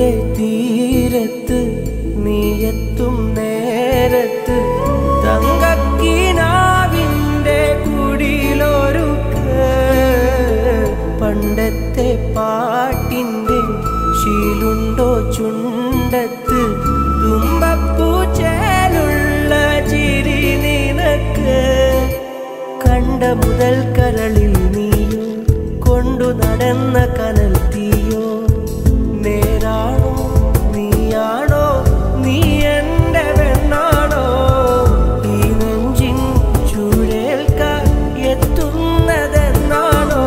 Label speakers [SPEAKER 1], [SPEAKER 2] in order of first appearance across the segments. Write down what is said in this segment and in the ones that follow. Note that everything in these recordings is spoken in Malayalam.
[SPEAKER 1] തീരത്ത് നീയെത്തും നേരത്ത് തങ്കക്കിനാവിൻ്റെ കുടിലൊരുക്ക് പണ്ടത്തെ പാട്ടിൻ്റെ ശീലുണ്ടോ ചുണ്ടത്ത് തുമ്പപ്പൂച്ചേലുള്ള ചിരി നിനക്ക് കണ്ട മുതൽ കരളിൽ നീയോ കൊണ്ടു നടന്ന കനൽ തീയോ നേരാണോ നീയാണോ നീ എൻ്റെ പെണ്ണാണോ ഈ നെഞ്ചിൻ ചൂഴേൽക്കാൻ എത്തുന്നതെന്നാണോ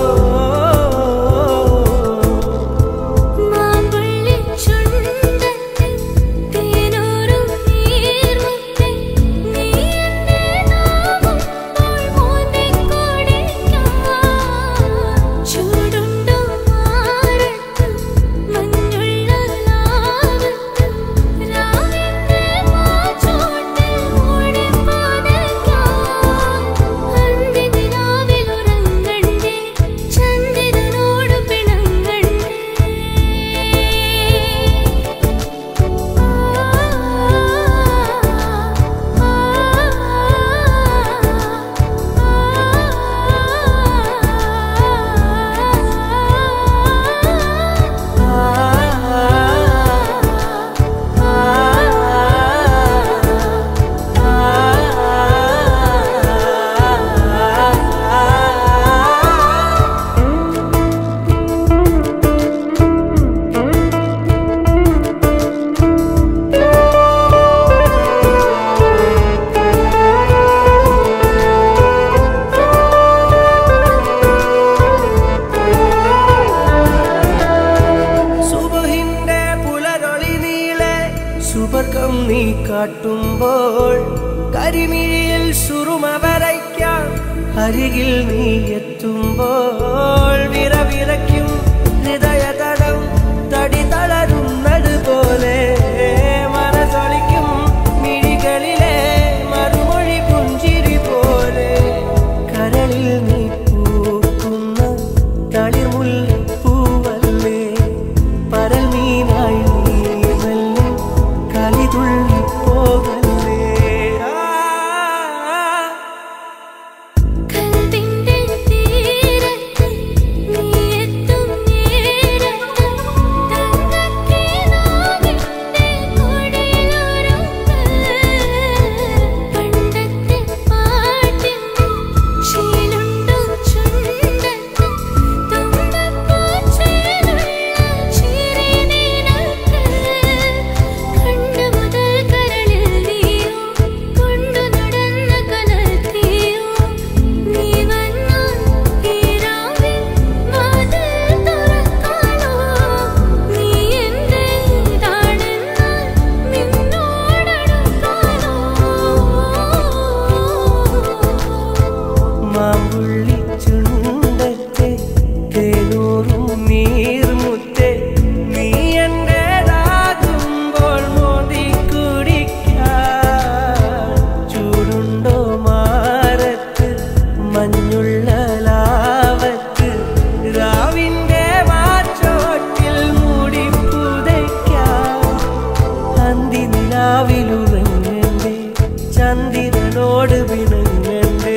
[SPEAKER 2] മാമ്പുള്ളി ചുണ്ടത്ത് തേനൂറും നീർമുത്തേ നീ എന്നെ നാവുമ്പോൾ മോന്തിക്കൊടിക്കാൻ ചൂടുണ്ടോ മാറത്ത് മഞ്ഞുള്ള ലാവത്ത് രാവിന്റെ മാച്ചോട്ടിൽ ഓടിപ്പതയ്ക്കാൻ അന്തിനിലാവിലുറങ്ങണ്ടേ ചന്ദ്രനോട് പിണങ്ങണ്ടേ
[SPEAKER 1] സുബഹിന്റെ പുലരൊളി നീളെ സുബർക്കം നീ കാട്ടുമ്പോൾ കരിമിഴിയിൽ സുറുമ വരയ്ക്കാൻ അരികിൽ നീ എത്തുമ്പോൾ വിറവിറയ്ക്കും ഹൃദയതടം തടി തളരുന്നത് പോലെ മനസ്സൊളിക്കും മിഴികളിലെ മറുമൊഴി പുഞ്ചിരി പോലെ കരളിൽ നീ പൂക്കുന്ന തളിർമുല്ലപ്പൂവല്ലേ പരൽ മീനായി നീ മെല്ലെ കളിതുള്ളി പോകല്ലേ ആ
[SPEAKER 2] കൽവിന്റെ തീരത്ത് നീയെത്തും നേരത്ത് തങ്കക്കിനാവിന്റെ കുടിലൊരുക്ക് പണ്ടത്തെ പാട്ടിന്റെ ശീലുണ്ടോ ചുണ്ടത്ത് തുമ്പപ്പൂച്ചേലുള്ള ചിരി നിനക്ക് കണ്ട മുതൽ കരളിൽ നീയോ കൊണ്ടു നടന്ന കനൽ തീയോ നീ വന്നാൽ ഈ രാവിൽ വാതിൽ തുറക്കാനോ നീ എന്റേതാണെന്നാൽ നിന്നോടടുക്കാനോ
[SPEAKER 1] മാമ്പുള്ളി ചുണ്ടത്തെ തേനൂറും നീർമുത്തെ നീ എന്റേതാകുമ്പോൾ മോദി കുടിക്കാൻ ചൂടുണ്ടോ മാറത്ത് മഞ്ഞുള്ള ലാവത്ത് രാവിന്റെ മാച്ചോട്ടിൽ മൂടി പുതയ്ക്കാൻ അന്തി നിലാവിലുറങ്ങണ്ടേ ചന്ദ്രനോട് വിണങ്ങണ്ടേ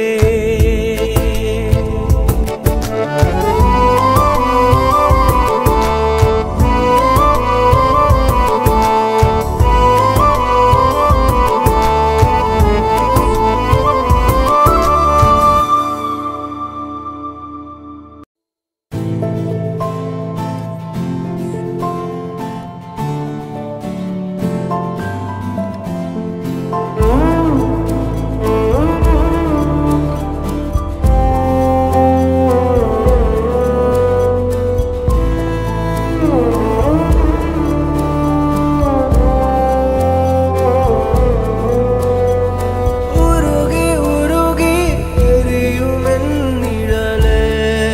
[SPEAKER 1] ഉരുകി ഉരുകി എരിയുമെന്നിഴലേ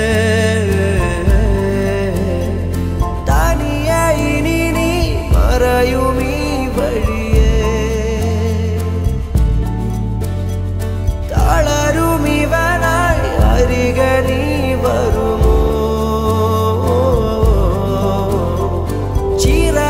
[SPEAKER 1] തനിയെ ഇനി നീ മറയുമീ വഴിയേ തളരുമിവനായി അരിക നീ വരുമോ ചിറ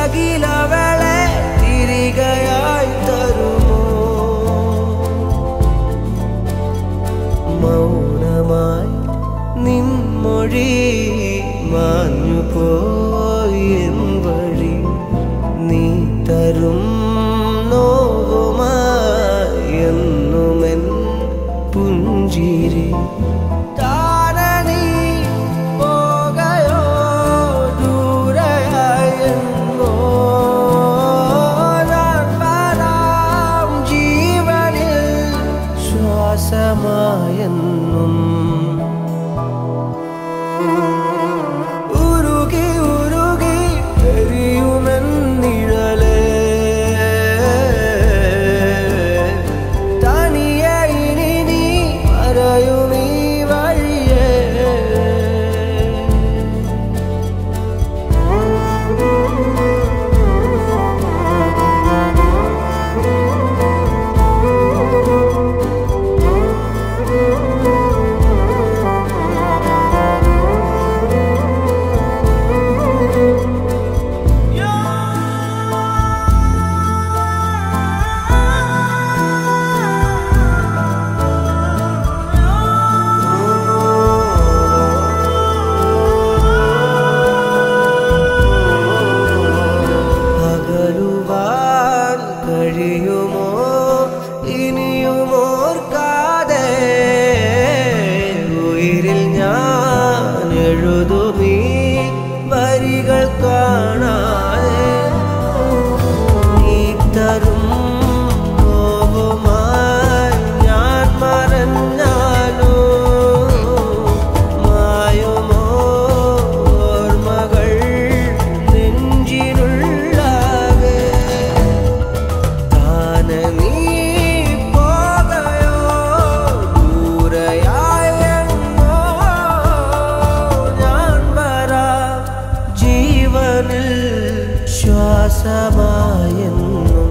[SPEAKER 1] ശ്വാസമായെന്നും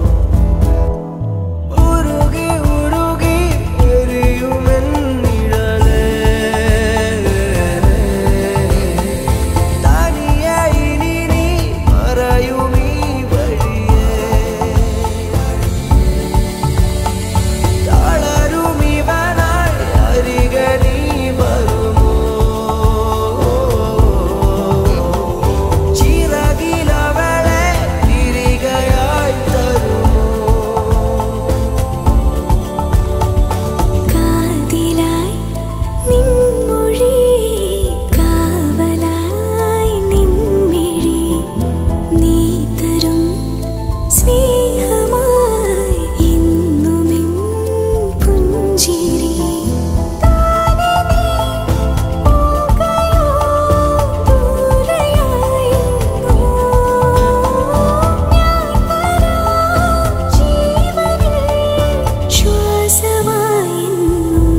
[SPEAKER 1] ഉരുകി ഉരുകി എരിയുമെന്നിഴലേ തനിയെ ഇനി നീ മറയുമീ വഴിയേ തളരുമിവനായി അരികെ നീ വരുമോ ചിറകിലവളെ തിരികയായി തരുമോ
[SPEAKER 2] കാതിലായി നിൻമൊഴി കാവലായി നിൻമിഴി നീ തരും സ്നേഹമായി എന്നുമെൻ പുഞ്ചിരി താനെ നീ പോകയോ ദൂരെയായെന്നോ ഞാൻ വരാം ജീവനിൽ ശ്വാസമായെന്നും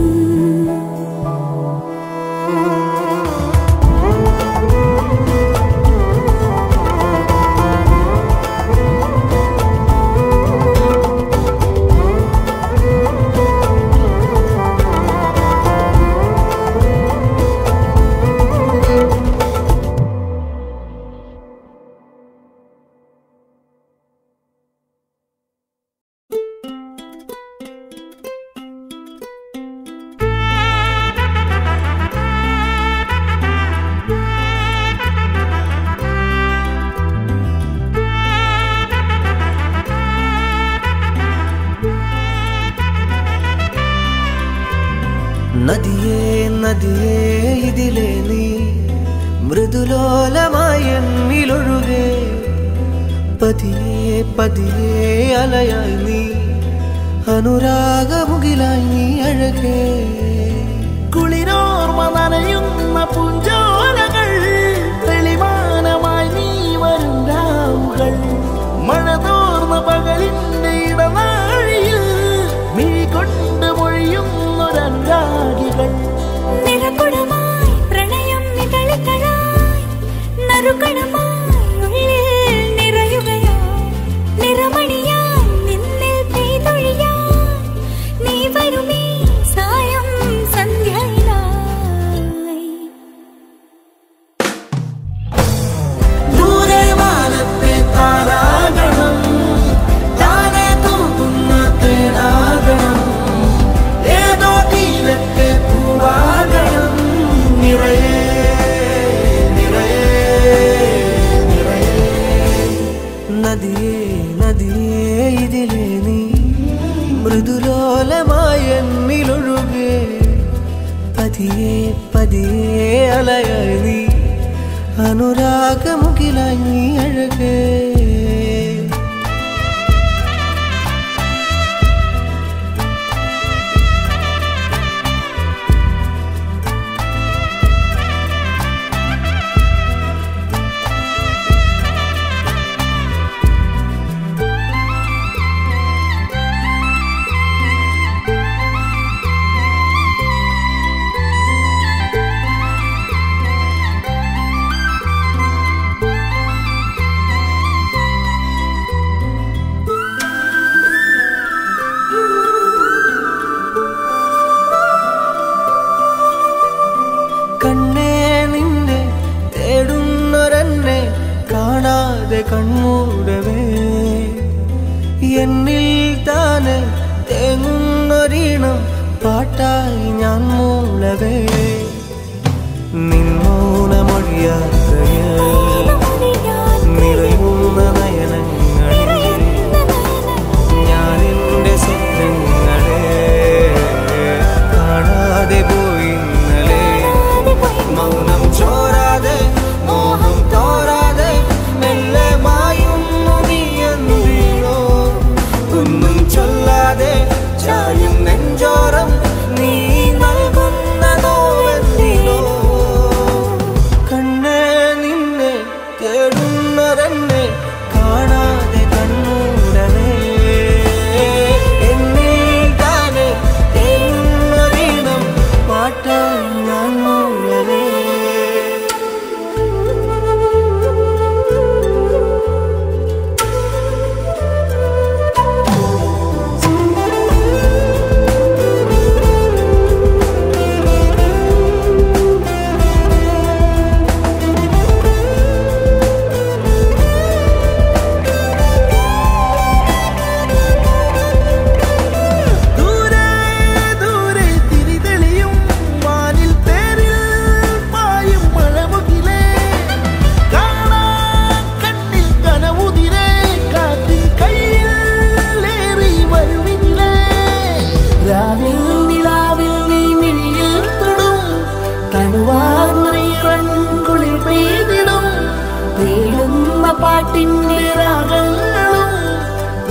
[SPEAKER 1] നദിയേ നദിയേ ഇതിലെ നീ മൃദുലോലമായ എന്നിലൊഴുകെ പതിയെ പതിയെ അലയായി നീ അനുരാഗമുകിലായി നീ അഴകേ
[SPEAKER 3] കുളിരോർമ നനയുന്ന പുഞ്ചോലകൾ തെളിമാനമായി നീ വരും രാവുകൾ മഴ തോർന്ന പകലിന്റെ ഇടനാഴിയിൽ മിഴി കൊണ്ട് മൊഴിയുന്നൊരനുരാഗികൾ
[SPEAKER 2] നിറകുടമായി പ്രണയം നിതളികളായി നറുകണമായി ഉള്ളിൽ നിറയുകയായി നിറമണിയായി നിന്നിൽ പെയ്തൊഴിയായി നീ വരുമീ സായം സന്ധ്യയിലായി
[SPEAKER 1] ദൂരെ വാനത്തെ താരാഗണം താനെ തൂകുന്ന തേനാഗണം ഏതോ തീരത്തെ പൂവാഗണം നിറയെ നിറയെ നിറയെ നദിയേ നദിയേ ഇതിലെ നീ മൃദുലോലമായ എന്നിലൊഴുകെ പതിയെ പതിയെ അലയായി നീ അനുരാഗമുകിലായി നീ അഴകേ കണ്ണേ നിന്നെ തേടുന്നൊരെന്നെ കാണാതെ കൺമൂടവേ എന്നിൽ താനെ തേങ്ങുന്നൊരീണം പാട്ടായി ഞാൻ മൂളവേ നിൻമൗനമൊഴിയാത്രയിൽ നിറയുന്ന നയനങ്ങളിൽ ഞാൻ എൻ്റെ സ്വപ്നങ്ങളെ കാണാതെ പോയി ഇന്നലെ മൗനം ചോരാതെ മോഹം തോരാതെ മെല്ലെ മായുന്നു നീ എന്തിനോ ഒന്നും ചൊല്ലാതെ ചായും നെഞ്ചോരം നീ നൽകുന്നതോ എന്തിനോ കണ്ണേ നിന്നെ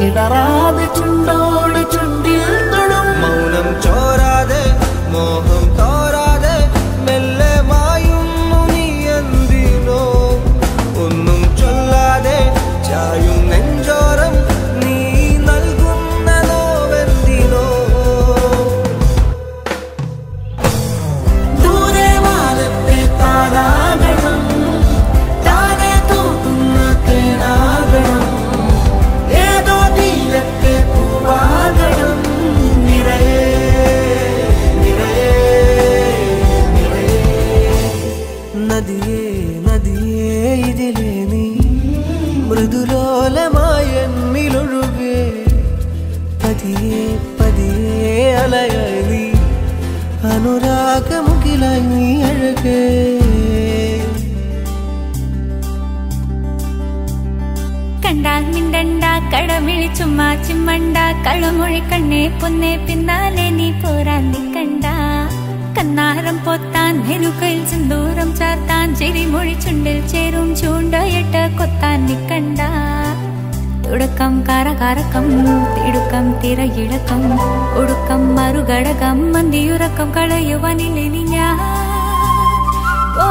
[SPEAKER 3] ഇടറാതെ ചുണ്ടോട് ചുണ്ടിൽ തൊടും
[SPEAKER 1] മൗനം ചോരാതെ മോഹം തോരാതെ മെല്ലെ മായുന്നു നീ എന്തിനോ ഒന്നും ചൊല്ലാതെ ചായും നെഞ്ചോരം നീ നൽകുന്നതോ വെന്തിനോ
[SPEAKER 3] ദൂരെ വാലത്തെ താരാകണം താനെ തോന്നുന്ന തേനാകണം ഏതോ തീരത്തെ പൂവാകണം നിറയെ നിറയെ നിറയെ
[SPEAKER 1] നദിയേ നദിയേ ഇതിലേ നീ മൃദുലോലമായ എന്നിലൊഴുകെ പതിയെ പതിയെ അലയായി നീ അനുരാഗമുകിലായി നീ അഴകേ
[SPEAKER 2] കണ്ടാൽ മിണ്ടണ്ട കടമിഴി ചുമ്മാ ചിമ്മണ്ട കളമൊഴി കണ്ണേ പൊന്നേ പിന്നാലെ നീ പോരാൻ നിക്കണ്ട കന്നാരം പൊത്താൻ നെരുക്കയിൽ സിന്ദൂരം ചാർത്താൻ ചിരിമൊഴി ചുണ്ടിൽ ചേരും ചൂണ്ടയിട്ട് കൊത്താൻ നിക്കണ്ട തുടക്കം കറകറക്കം തിടുക്കം തിരയിളക്കം ഒടുക്കം മറുകടകം മന്തിയുറക്കം കളയുവാനില്ലേ ഞാൻ ഓ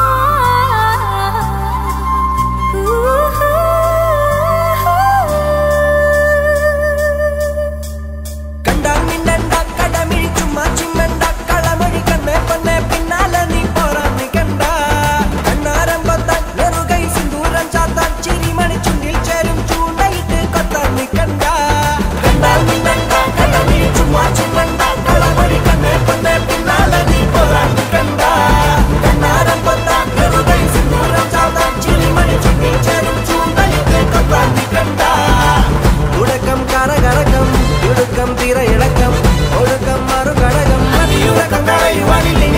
[SPEAKER 1] കണ്ടാൽ മിണ്ടണ്ട കടമിഴി ചുമ്മാ ചിമ്മണ്ട കളമൊഴി കണ്ണേ പൊന്നെ പിന്നാലെ നീ പോരാൻ നിൽക്കണ്ട കണ്ണാരം പൊത്താൻ നെറുകൈ സിന്ദൂരം ചാത്താൻ ചിരിമണി ചുണ്ടിൽ ചേരും ചൂണ്ടയിട്ട് കൊത്താൻ നിൽക്കണ്ട കണ്ടാൽ മിണ്ടണ്ട കടമിഴി ചുമ്മാ ചിമ്മണ്ട കളമൊഴി കണ്ണേ പൊന്നെ പിന്നാലെ നീ പോരാൻ നിൽക്കണ്ട കണ്ണാരം പൊത്താൻ നെറുകൈ സിന്ദൂരം ചാത്താൻ ചിരിമണി ചുണ്ടിൽ ചേരും ചൂണ്ടയിട്ട് കൊത്താൻ നിൽക്കണ്ട തുടക്കം കറകറക്കം ഇടുക്കം തിരയിളക്കം ഒടുക്കം മറുകടകം മതിയുറക്കം കളയുവാനില്ല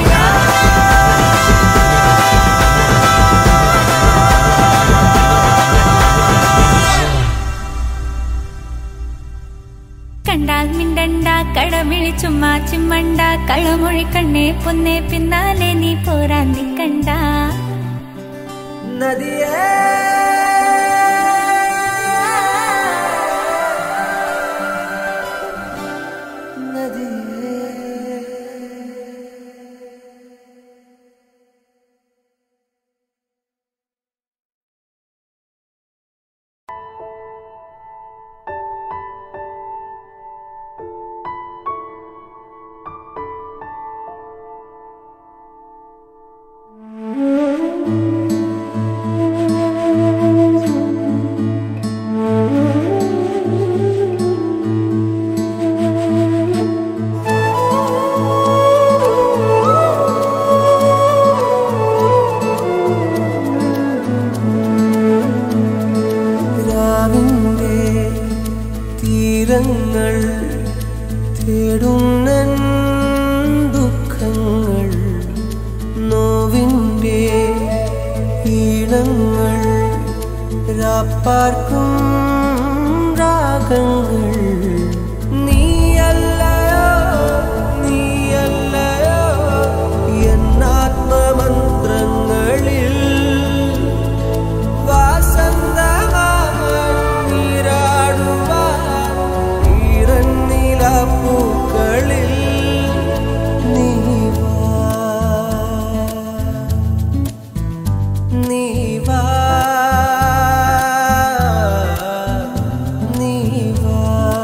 [SPEAKER 2] കണ്ടാൽ മിണ്ടണ്ട കടമിഴി ചുമ്മാ ചിമ്മണ്ട കളമൊഴി കണ്ണേ പൊന്നേ പിന്നാലെ നീ പോരാൻ നിക്കണ്ട
[SPEAKER 1] നദിയേ രാവിൻ്റെ തീരങ്ങൾ തേടുന്ന ദുഃഖങ്ങൾ നോവിൻ്റെ ഈണങ്ങൾ രാപ്പാർക്കും രാഗങ്ങൾ നീയല്ലയോ നീയല്ലയോ എന്നാത്മമന്ത്രങ്ങളിൽ പൂക്കളിൽ നീ വാ നീ വാ നീ വാ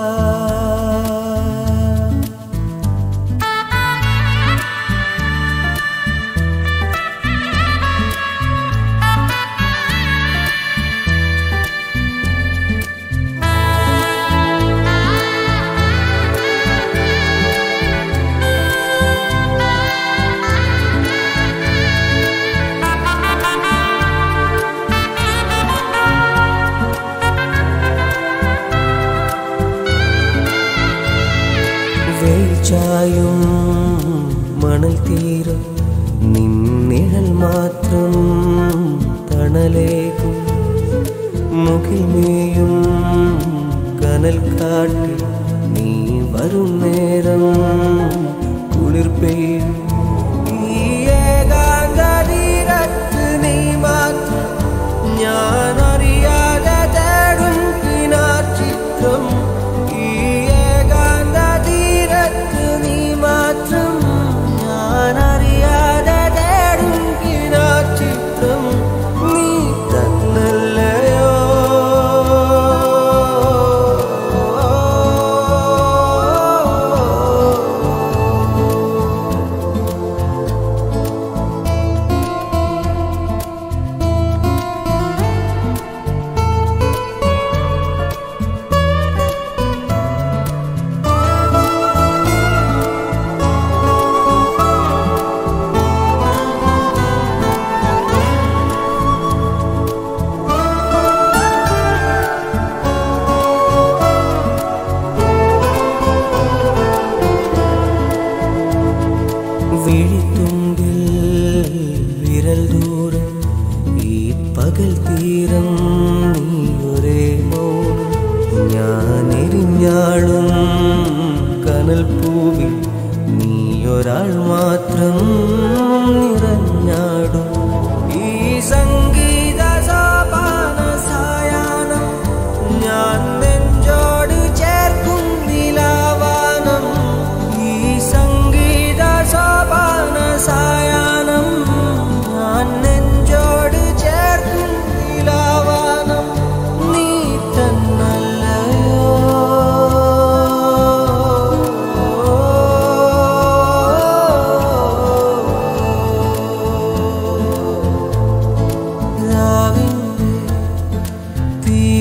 [SPEAKER 1] വേൽച്ചായും മണൽ തീരം നിന്നിഴൽ മാത്രം തണലേകും മുകിൽമേയും കനൽ കാട്ടിൽ നീ വരും നേരം കുളിർ പെയ്യും ഈ ഏകാന്തതീരത്ത് നീ മാത്രം ഞാൻ അറിയാതെ തേടും ചിത്രം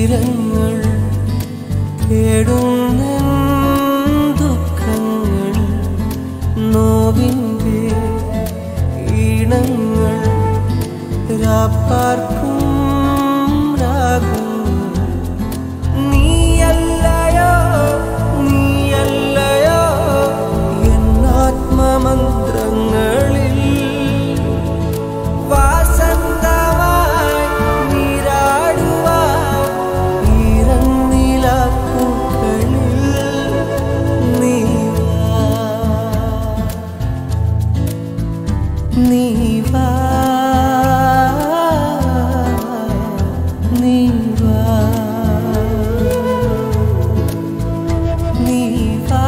[SPEAKER 1] തീരങ്ങൾ തേടുന്ന ദുഃഖങ്ങൾ നോവിൻ്റെ ഈണങ്ങൾ രാപ്പാർക്കും രാഗങ്ങൾ നീയല്ലയോ നീയല്ലയോ എന്നാത്മമന്ത്രങ്ങളിൽ വാസന്തമായി നീരാടുവാൻ ഈറന്നിലാപ്പൂക്കളിൽ നീ വാ. നീ വാ. നീ വാ. നീ വാ.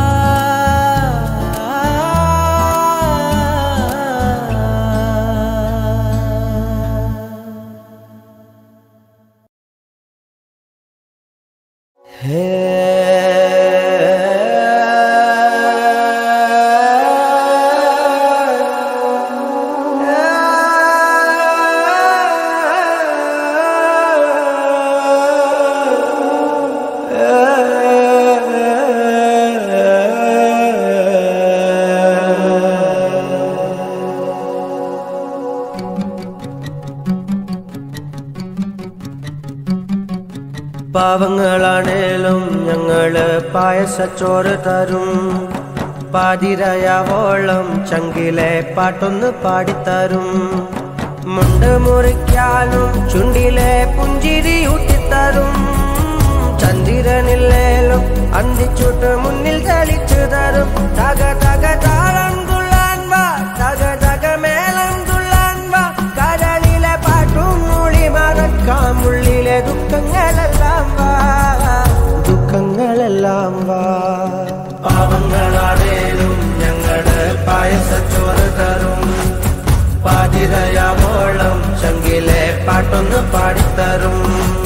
[SPEAKER 1] പാവങ്ങളാണേലും ഞങ്ങള് പായസച്ചോറ് തരും പാതിരയാവോളം ചങ്കിലെ പാട്ടൊന്ന് പാടിത്തരും മുണ്ട് മുറിക്കാനും ചുണ്ടിലെ പുഞ്ചിരി ഊട്ടിത്തരും ചന്ദ്രനില്ലേലും അന്തിച്ചുട്ട് മുന്നിൽ തെളിച്ചു തരും തക തക താളം തുള്ളാൻ വാ തക തക മേളം തുള്ളാൻ വാ കരളിലെ പാട്ടും മൂളി മറക്കാം ഉള്ളിലെ ദുഃഖങ്ങളെല്ലാം വാ ദുഃഖങ്ങളെല്ലാം വാ പാവങ്ങളാണേലും ഞങ്ങള് പായസച്ചോറ് തരും പാതിരയാവോളം ചങ്കിലെ പാട്ടൊന്ന് പാടിത്തരും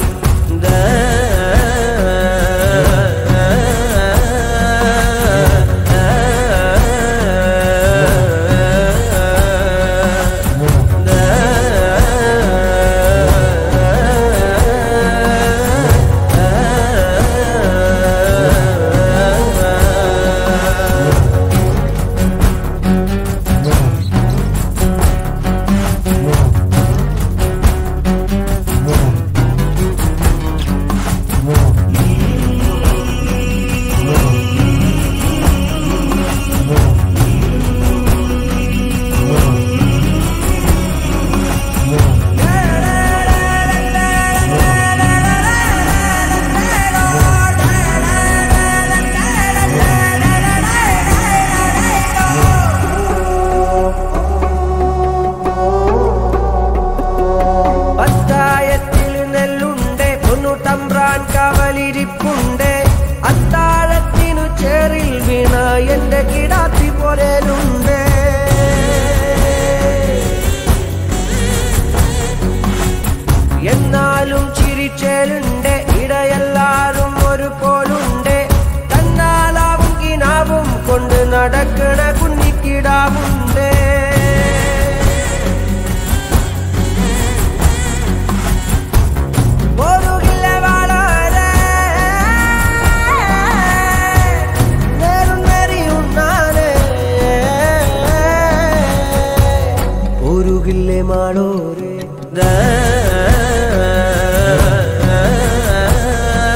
[SPEAKER 1] പത്തായത്തിൽ നെല്ലുണ്ട് പൊന്നുതമ്പ്രാൻ കവലിരിപ്പുണ്ട് അത്താഴത്തിനു ചേറിൽ വീണ എന്റെ കിടാത്തി പോലുണ്ട് എന്നാലും ചിരിച്ചേലുണ്ട് ഇടയെല്ലാരും ഒരു പോലുണ്ട് തന്നാലാവും കിനാവും കൊണ്ട് നടക്കണ കുഞ്ഞിക്കിടാവുണ്ട് പോരുകില്ല വളരെ നേരും നെറിയുണ്ണാനേ പോരുകില്ലേ മാളോരെ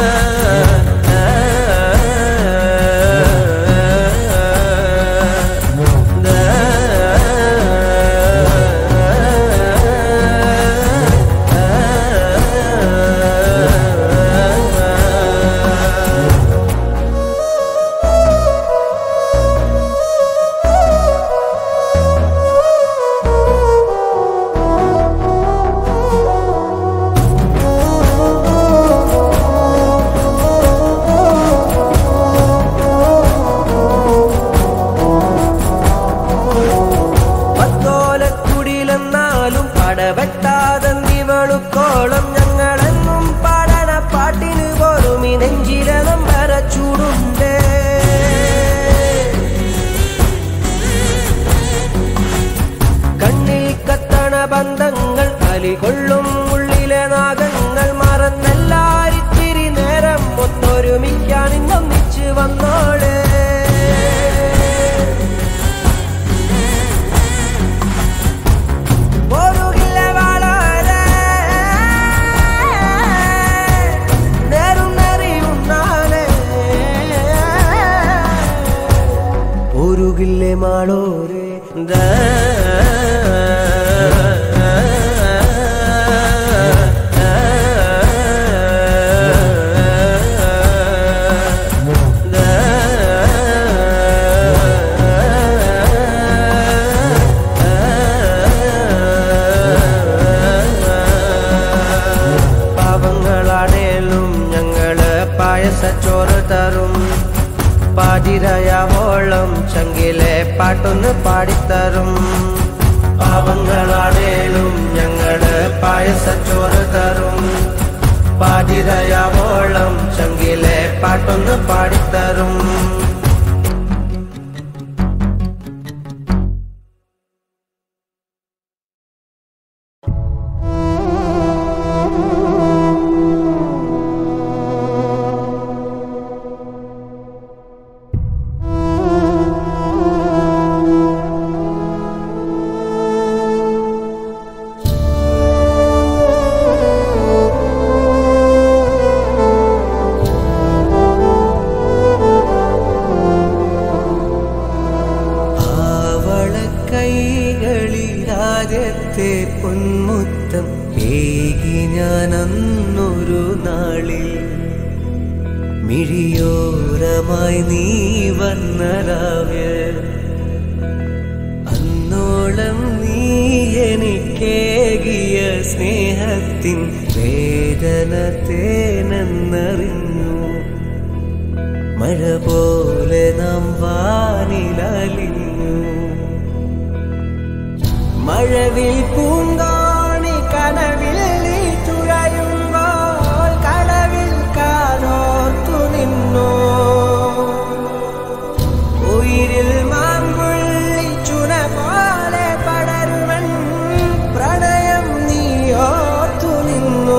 [SPEAKER 1] പോവില്ലേ മാളോരെ പാവങ്ങളാണേലും ഞങ്ങള് പായസച്ചോറ് തരും പാതിരയാവോളം ചങ്കിലെ പാട്ടൊന്ന് പാടിത്തരും പാവങ്ങളാണേലും ഞങ്ങള് പായസച്ചോറ് തരും പാതിരയാവോളം ചങ്കിലെ പാട്ടൊന്ന് പാടിത്തരും ആവളക്കൈകളിലാദ്യത്തെ പൊന്മുത്തം ഏകി ഞാനന്നൊരു നാളിൽ മിഴിയോരമായി നീ വന്നരാവ്യ അന്നോളം നീ എനിക്കേകിയ സ്നേഹത്തിൻ വേദന തേനെന്നറിഞ്ഞു മഴ പോലെ നാം വാനിലലിഞ്ഞു മഴവിൽ പൂങ്കാണി കനവിൽ നീ തുഴയുമ്പോൾ കടവിൽ കാതോർത്തു നിന്നു ഉയിരിൽ മാമ്പുള്ളി ചുന പോലെ പടരുവൻ പ്രണയം നീ ഓർത്തു നിന്നു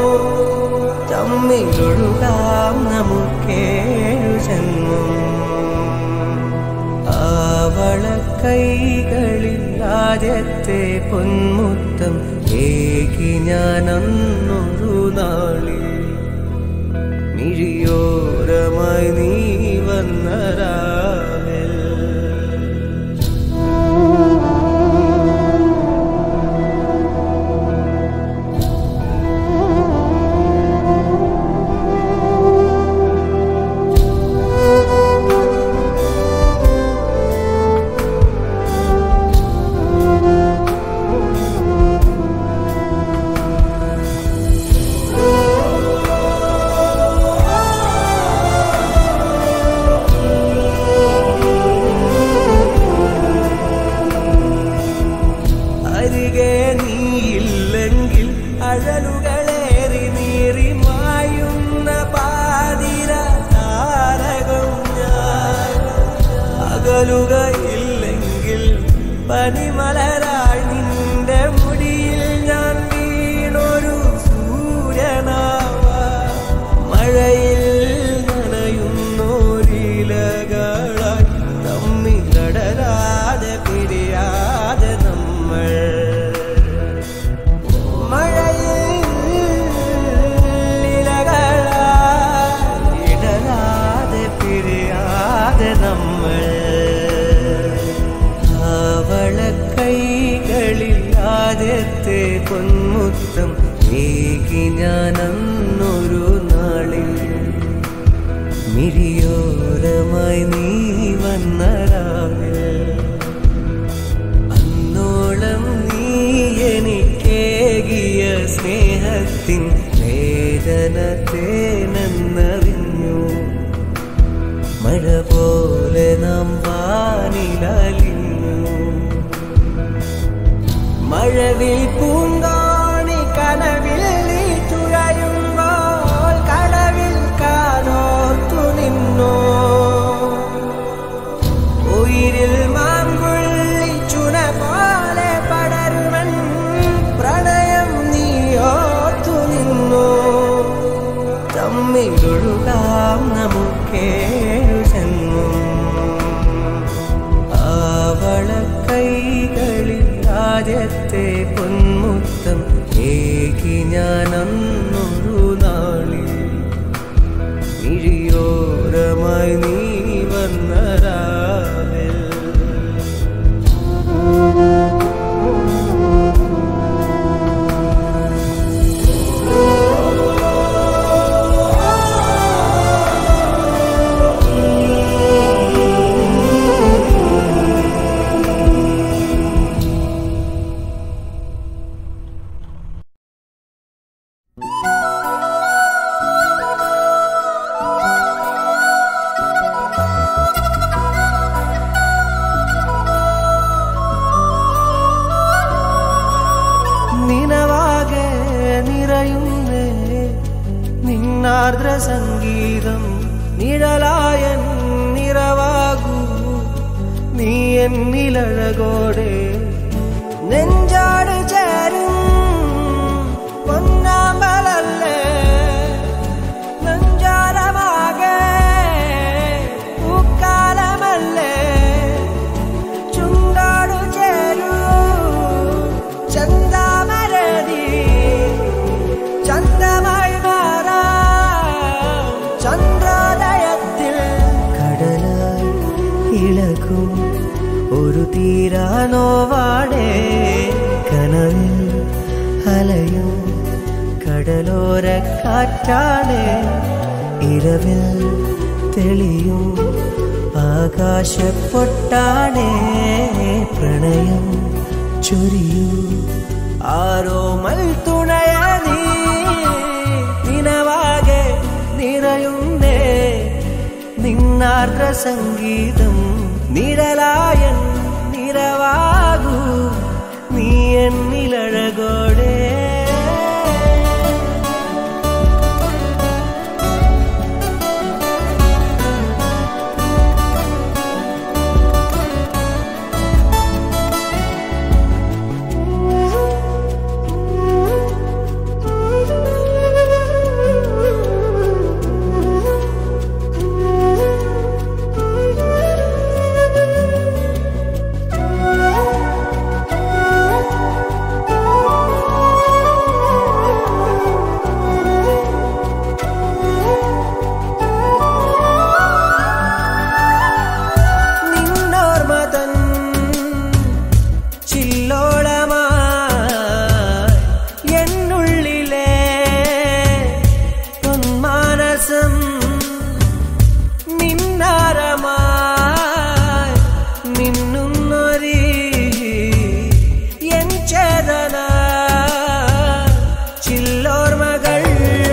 [SPEAKER 1] തമ്മിലൊഴുകാം നമുക്കേഴു ജന്മം ആവള കൈകളിൽ ആദ്യത്തെ പൊന്മുത്തം ഏകി ഞാനന്നൊരു നാളിൽ മിഴിയോരമായി നീ വന്നരാവൽ അരികെ നീയില്ലെങ്കിൽ അഴലുകളേറി നീറി മായുന്ന പാതിര താരകം ഞാൻ അകലുകയില്ലെങ്കിൽ പനിമലരായി നിന്റെ മുടിയിൽ ഞാൻ വീണൊരു സൂര്യനാവ മഴയിൽ നനയുന്നോരിലകളായി തമ്മിലടരാതെ പിരിയാതെ നമ്മൾ മഴയിൽ ഇലകളായി ഇടരാതെ പിരിയാതെ നമ്മൾ അവള കൈകളിൽ ആദ്യത്തെ പൊന്മുത്തം ഏകി ഞാനന്നൊരു നാളിൽ മിഴിയോരമായി നീ വന്നരാവിൽ അന്നോളം നീ എനിക്കേകിയ സ്നേഹത്തിൻ വേദന തേനെന്നറിഞ്ഞു മഴ പോലെ നാം വാനിലലിഞ്ഞു മഴവിൽ പൂങ്കാണി കനവിൽ നീ തുഴയുമ്പോൾ കടവിൽ കാതോർത്തു നിന്നു ഉയിരിൽ മാമ്പുള്ളി ചുന പോലെ പടരുവൻ പ്രണയം നീ ഓർത്തു നിന്നു തമ്മിലൊഴുകാം നമുക്കേഴു ജന്മം ആവള കൈകളിൽ ആദ്യത്തെ പൊന്മുത്തം ഏകി ഞാനന്നൊരു നാളിൽ മിഴിയോരമായി നീ വന്നരാവൽ നിന്നാർദ്ര സംഗീതം നിഴലായ നിറവാകൂ നീ എന്നിലഴകോടെ നെഞ്ചാട് ചേരും പൊന്നാമ്പലല്ലേ നെഞ്ചാരമാകെ പൂക്കാലമല്ലേ ചുണ്ടാടു ചേരൂ ചന്താമരതി ചന്തമായി മാറാം ചന്ദ്രോദയത്തിൽ കടലായി ഇളകും ഒരു തീരാനോവാടേ കനവിൽ അലയും കടലോര കാറ്റാടേ ഇരവിൽ തെളിയും ആകാശപ്പൊട്ടാടേ പ്രണയം ചൊരിയൂ ആരോ മൽത്തുണയ നീ നിനവാകെ നിറയുന്നേ നിന്നാർദ്ര സംഗീതം നിഴലായൻ നിറവാകൂ നീ എന്നിലഴകോടെ നിന്നോർമതൻ ചില്ലോളമായി എന്നുള്ളിലെ പൊന്മാനസം നിന്നാരമായി മിന്നുന്നൊരി എൻ ചേതന ചില്ലോർമകൾ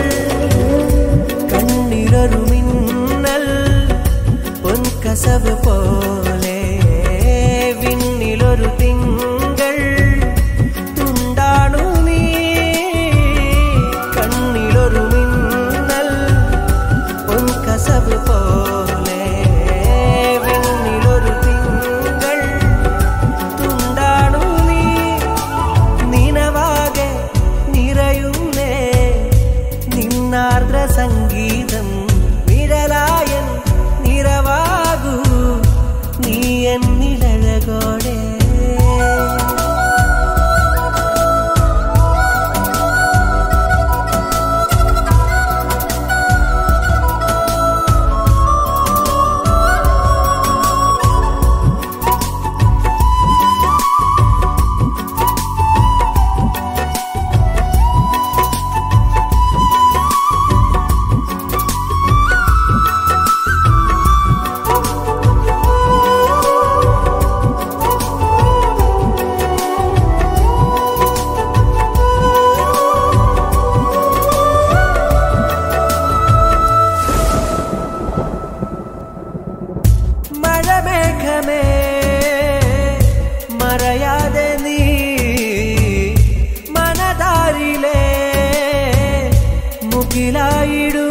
[SPEAKER 1] കണ്ണിലൊരു മിന്നൽ പൊൻകസവ് പോലെ വിണ്ണിലൊരു തിങ്കൾ തുണ്ടാണു നീ കണ്ണിലൊരു മിന്നൽ പൊൻകസവ് പോലെ വിണ്ണിലൊരു തിങ്കൾ തുണ്ടാണു നീ നിനവാകെ നിറയുന്നേ നിന്നാർദ്ര സംഗീതം വിരലായൻ നിറവാകൂ നീ എന്നിലഴകോടെ മഴമേഘമേ മറയാതെ നീ മനതാരിലെ മുകിലായിടൂ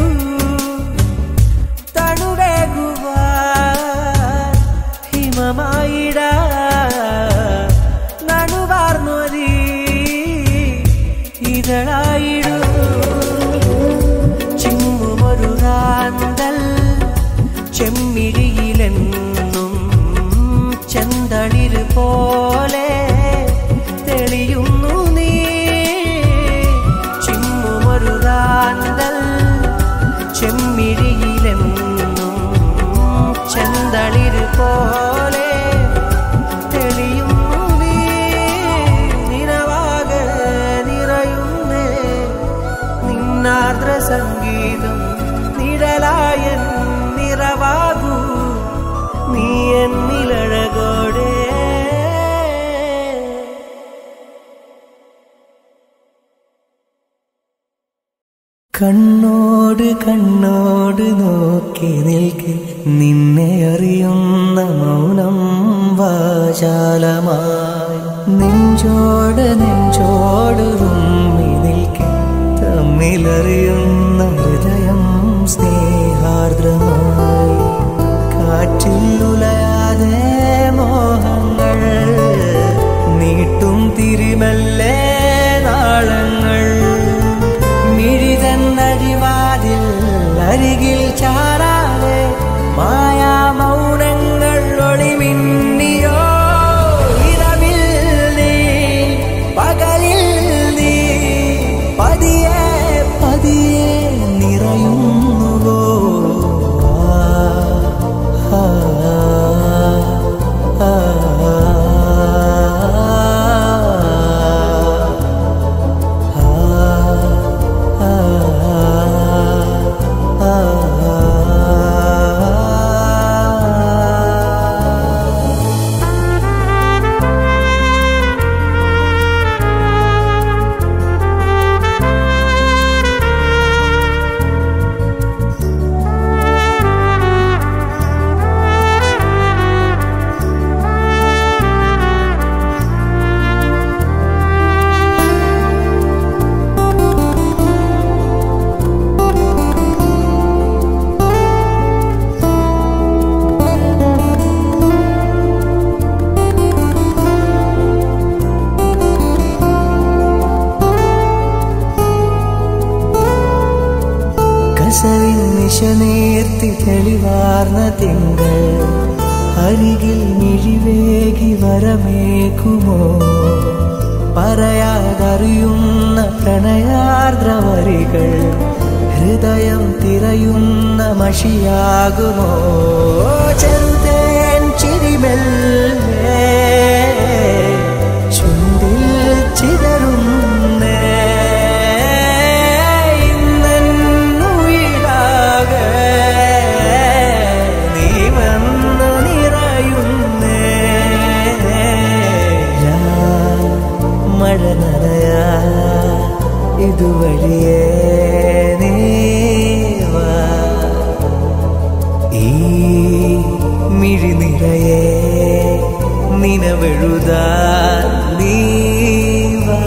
[SPEAKER 1] തണുവേകുവാൻ ഹിമമായിട നണുവാർന്നൊരി ഇതളായിടൂ ചിമ്മുമൊരു റാന്തൽ ചെമ്മിഴിയിലെന്നും ചെന്തളിര് പോലെ തെളിയുന്നു നീ ചിമ്മുമൊരു റാന്തൽ ചെമ്മിഴിയിലെന്നും ചെന്തളിര് പോലെ തെളിയുന്നു നീ നിനവാകെ നിറയുന്നേ നിന്നാർദ്ര സംഗീതം നിഴലായൻ നിറവാകൂ നീ എന്നിലഴകോടെ കണ്ണോട് കണ്ണോട് നോക്കി നിൽക്കെ നിന്നെ അറിയുന്ന മൗനം വാചാലമായി നെഞ്ചോട് നെഞ്ചോട് തുമ്മി നിൽക്കെ തമ്മിലറിയുന്ന ഹൃദയം അരികിൽ ചാരാതെ മായാ മൗനങ്ങൾ ഒളിമിന്നിയോ ഇരവിൽ നീ പകലിൽ നീ പതിയെ പതിയെ നിറയുന്നുവോ ആ, ആ, കസവിൻ നിശനീർത്തി തെളിവാർന്ന തിങ്കൾ അരികിൽ മിഴിവേകി വരമേകുമോ പറയാതറിയുന്ന പ്രണയാർദ്രവരികൾ ഹൃദയം തിരയുന്ന മഷിയാകുമോ ചെറുതേൻ ചിരിമെല്ലേ ചുണ്ടിൽ ചിതറുന്നേ ഇന്നുയിരാകെ നീ വന്നു നിറയുന്നേ ഞാൻ മഴ നനയാ ഇതുവഴിയേ നീ വാ ഈ മിഴി നിറയെ നിനവെഴുതാ നീ വാ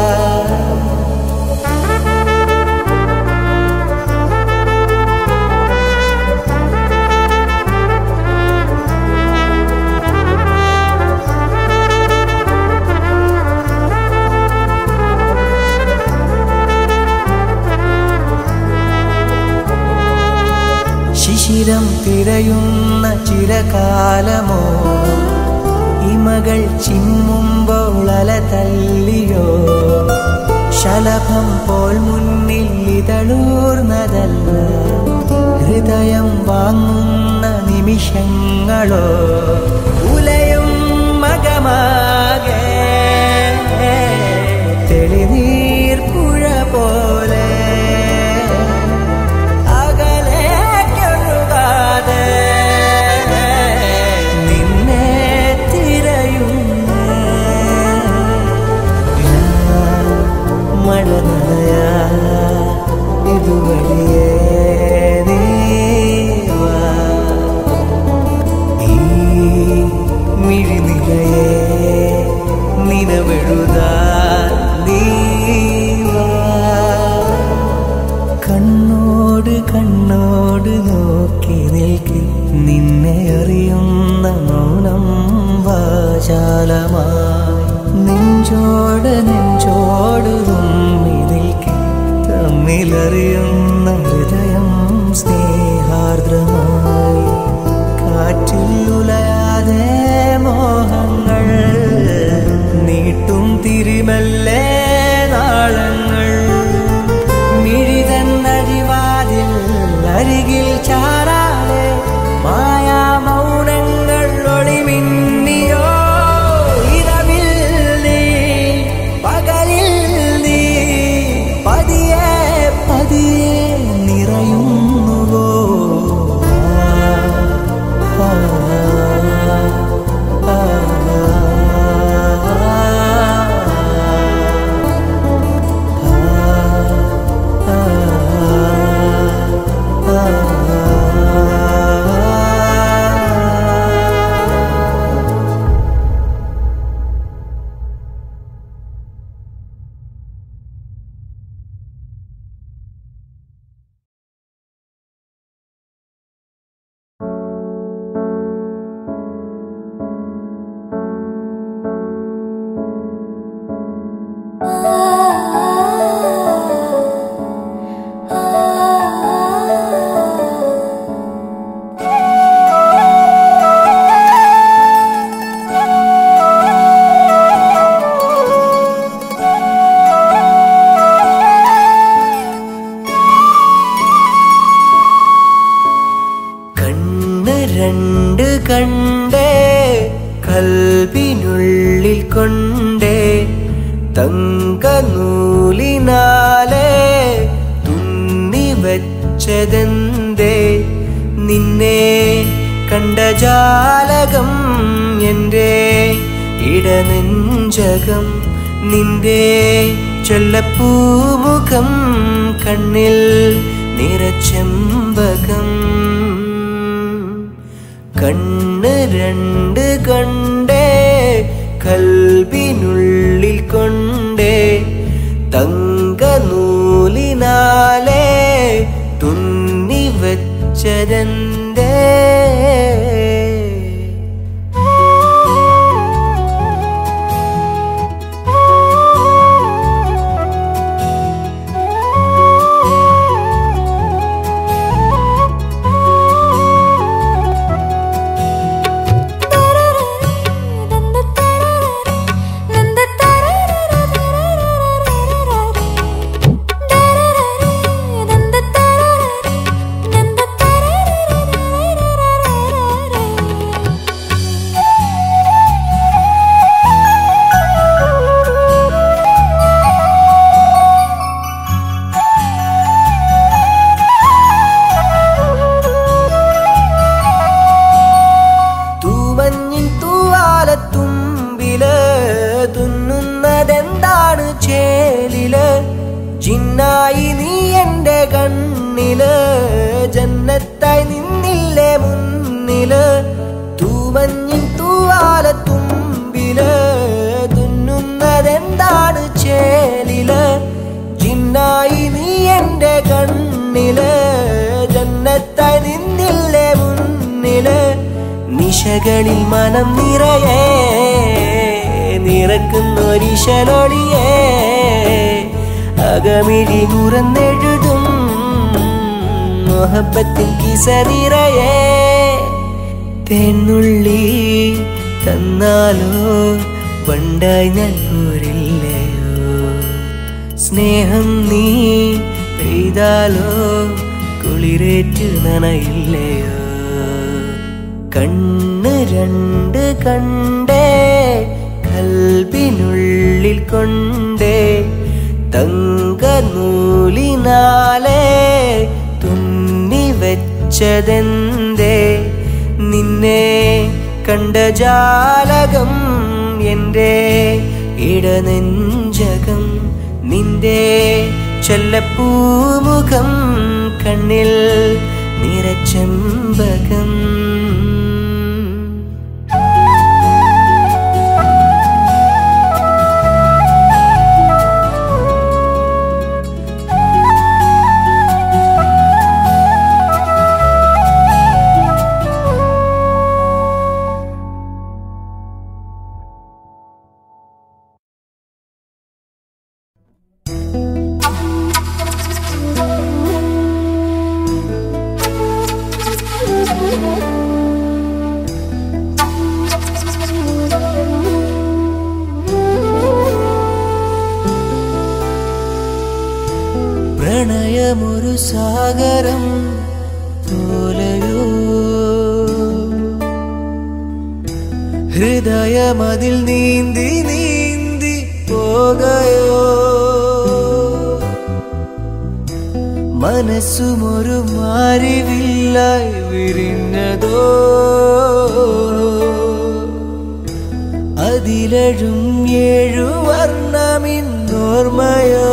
[SPEAKER 1] ശിശിരം തിരയുന്ന ചിരകാലമോ ഇമകൾ ചിമ്മുമ്പോൾ അല തല്ലിയോ ശലഭം പോൽ മുന്നിൽ ഇതളൂർന്നതല്ല ഹൃദയം വാങ്ങുന്ന നിമിഷങ്ങളോ ഉലയും മകമാകെ തെളിനീർ പുഴ പോലെ അകലേക്കൊഴുകാതെ നിന്നെ തിരയുന്നു ഞാൻ മഴ നനയാ ഇതുവഴിയേ നീ വാ. ഈ മിഴിനിലയെ നിലവെഴുതാ നീ വാ. കണ്ണോട് കണ്ണോട് നോക്കി നിൽക്കി നിന്നെ അറിയുന്ന മൗനം വാചാലമായി നെഞ്ചോട് നെഞ്ചോട് തുമ്മി നിൽക്കി തമ്മിലറിയുന്ന ഹൃദയം സ്നേഹാർദ്രമായി കാറ്റിൽ ഉലയാതെ മോഹങ്ങൾ നീട്ടും തിരിമല്ലേ നാളങ്ങൾ മിഴിതന്നഴിവാതിൽ അരികിൽ ചാരാതെ മായാ മൗനങ്ങൾ ഒളിമിന്നിയോ ഇരവിൽ നീ പകലിൽ നീ പതിയെ പതിയെ നിറയുന്നുവോ ആ, ആ, ആ, ആ, ആ, ആ. രണ്ട് കണ്ടേ കൽവിനുള്ളിൽ കൊണ്ടേ തങ്ക നൂലിനാലെ തുന്നി വച്ചതെന്തേ നിന്നെ കണ്ട ജാലകം എൻ്റെ ഇടനെഞ്ചകം നിന്റെ ചൊല്ലപ്പൂമുഖം കണ്ണിൽ നിറച്ചെമ്പകം കണ്ണ് രണ്ട് കണ്ടേ കൽവിനുള്ളിൽ കൊണ്ടേ തങ്ക നൂലിനാലെ തുന്നി വച്ചതെന്തേ തൂമഞ്ഞിൻ തൂവാലത്തുമ്പില് തുന്നുന്നതെന്താണ് ചേലില് ജിന്നായി നീ എന്റെ കണ്ണില് ജന്നത്തായി നിന്നില്ലേ മുന്നില് തൂമഞ്ഞിൻ തൂവാലത്തുമ്പില് തുന്നുന്നതെന്താണ് ചേലില് ജിന്നായി നീ എന്റെ കണ്ണില് ജന്നത്തായി നിന്നില്ലേ മുന്നില് നിശകളിൽ മനം നിറയെ നിറക്കുന്നൊരിശലൊളിയേ അകമിഴി മുറന്നെഴുതും മൊഹബത്തിൻ കിസ നിറയെ തെന്നുള്ളി തന്നാലോ പണ്ടായി ഞാൻ പോരില്ലയോ സ്നേഹം നീ പെയ്താലോ കുളിരേറ്റ് നനയില്ലയോ കണ്ണ് രണ്ട് കണ്ടേ കൽബിനുള്ളിൽ കൊണ്ടേ തങ്ക നൂലിനാലെ തുന്നി വെച്ചതെന്തേ നിന്നെ കണ്ട ജാലകം എൻ്റെ ഇടനെഞ്ചകം നിന്റെ ചെല്ലപ്പൂമുഖം കണ്ണിൽ നിറച്ചെമ്പകം പ്രണയമൊരു സാഗരം പോലെയോ ഹൃദയമതിൽ നീന്തി നീന്തി പോകയോ മനസ്സുമൊരു മാരിവില്ലായി വിരിഞ്ഞതോ അതിലഴും ഏഴു വർണ്ണമിന്നോർമ്മയോ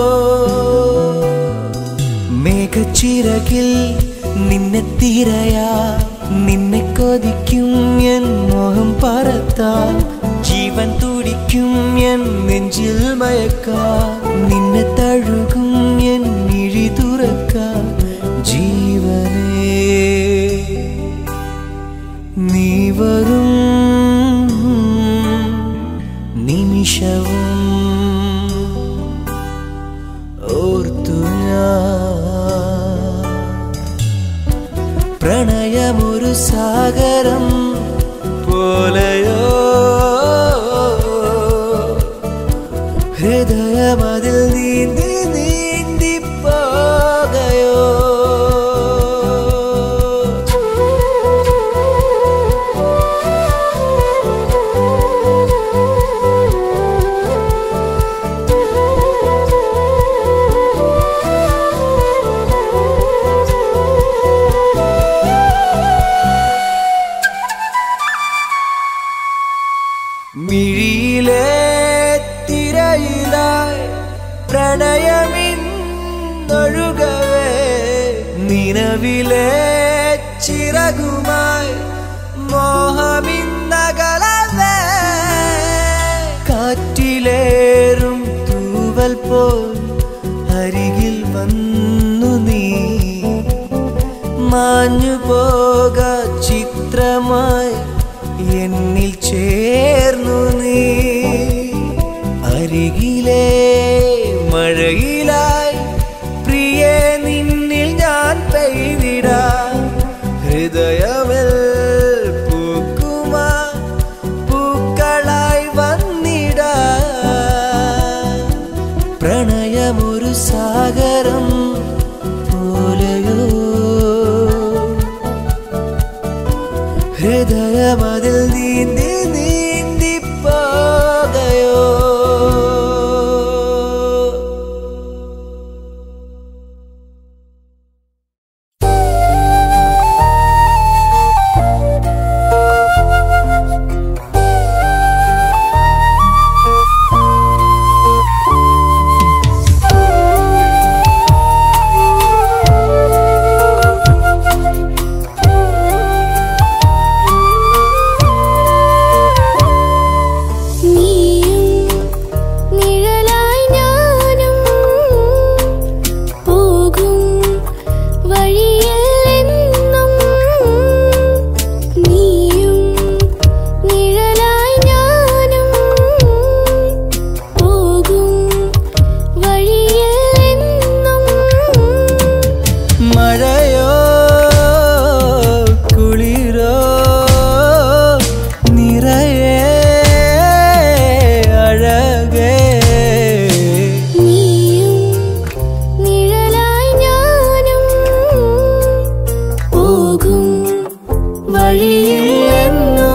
[SPEAKER 1] മേഘച്ചിറകിൽ നിന്നെ തിരയാ നിന്നെ കൊതിക്കും എൻ മോഹം പറത്താ ജീവൻ തുടിക്കും എൻ നെഞ്ചിൽ മയക്കാ നിന്നെ തഴുകും എൻ മിഴി തുറക്ക ജീവനേ നീ വരും നിമിഷവും ഓർത്തു ഞാൻ പ്രണയമൊരു സാഗരം പോലെയോ ഹൃദയമതിൽ നീന്തി നീന്തി പോകയോ നിലവിലെ ചിറകുമായി മോഹമിന്നകലവേ കാറ്റിലേറും തൂവൽ പോൽ അരികിൽ വന്നു നീ മാഞ്ഞു പോക ചിത്രമായി എന്നിൽ ചേർന്നു നീ അരികിലെ മഴയിലായി പ്രിയേ നിന്നിൽ ഞാൻ പെയ്തിടാ ഹൃദയമിൽ പൂക്കുമാ പൂക്കളായി വന്നിടാ പ്രണയമൊരു സാഗരം പോലെയോ ഹൃദയമതിൽ നീന്തി നീന്തി പോകയോ
[SPEAKER 4] നീയും നിഴലായി ഞാനും പോകും വഴിയിൽ എന്നും നീയും നിഴലായി ഞാനും പോകും വഴിയിൽ എന്നും
[SPEAKER 1] മഴയോ കുളിരോ നിറയെ അഴകേ
[SPEAKER 4] നീയും നിഴലായി ഞാനും പോകും വഴിയിൽ എന്നും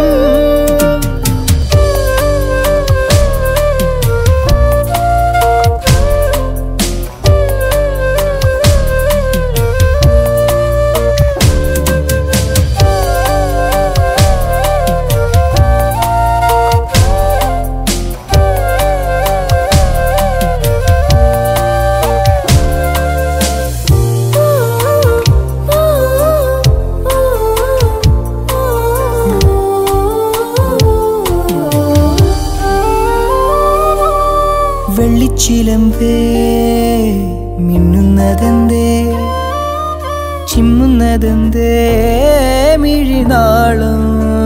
[SPEAKER 1] വെള്ളിച്ചിലമ്പേ മിന്നുന്നതെന്തേ ചിമ്മുന്നതെന്തേ മിഴിനാളം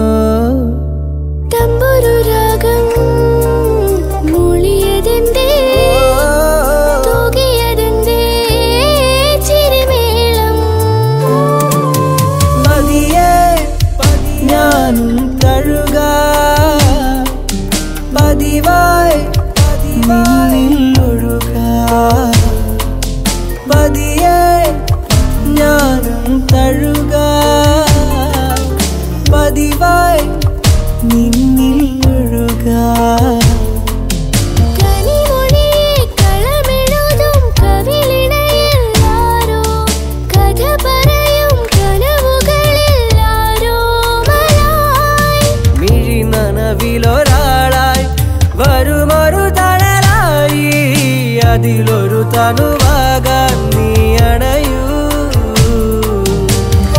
[SPEAKER 4] തമ്പുരു രാഗം മൂളിയതെന്തേ തൂകിയതെന്തേ ചിരിമേളം
[SPEAKER 1] പതിയെ ഞാനും തഴുക പതിവായി നിന്നിൽ ഒഴുക പതിയെ ഞാനും തഴുക പതിവായി നിന്നിൽ ഒഴുക
[SPEAKER 4] കനിമൊഴിയെ കളമെഴുതും കവിളിണയിൽ ആരോ കഥ പറയും കനവുകളിൽ ആരോ മലായി
[SPEAKER 1] മിഴി നനവിലൊരാളായി വരുമൊരു തണലായി അതിലൊരു തനുവാകാൻ നീ അണയൂ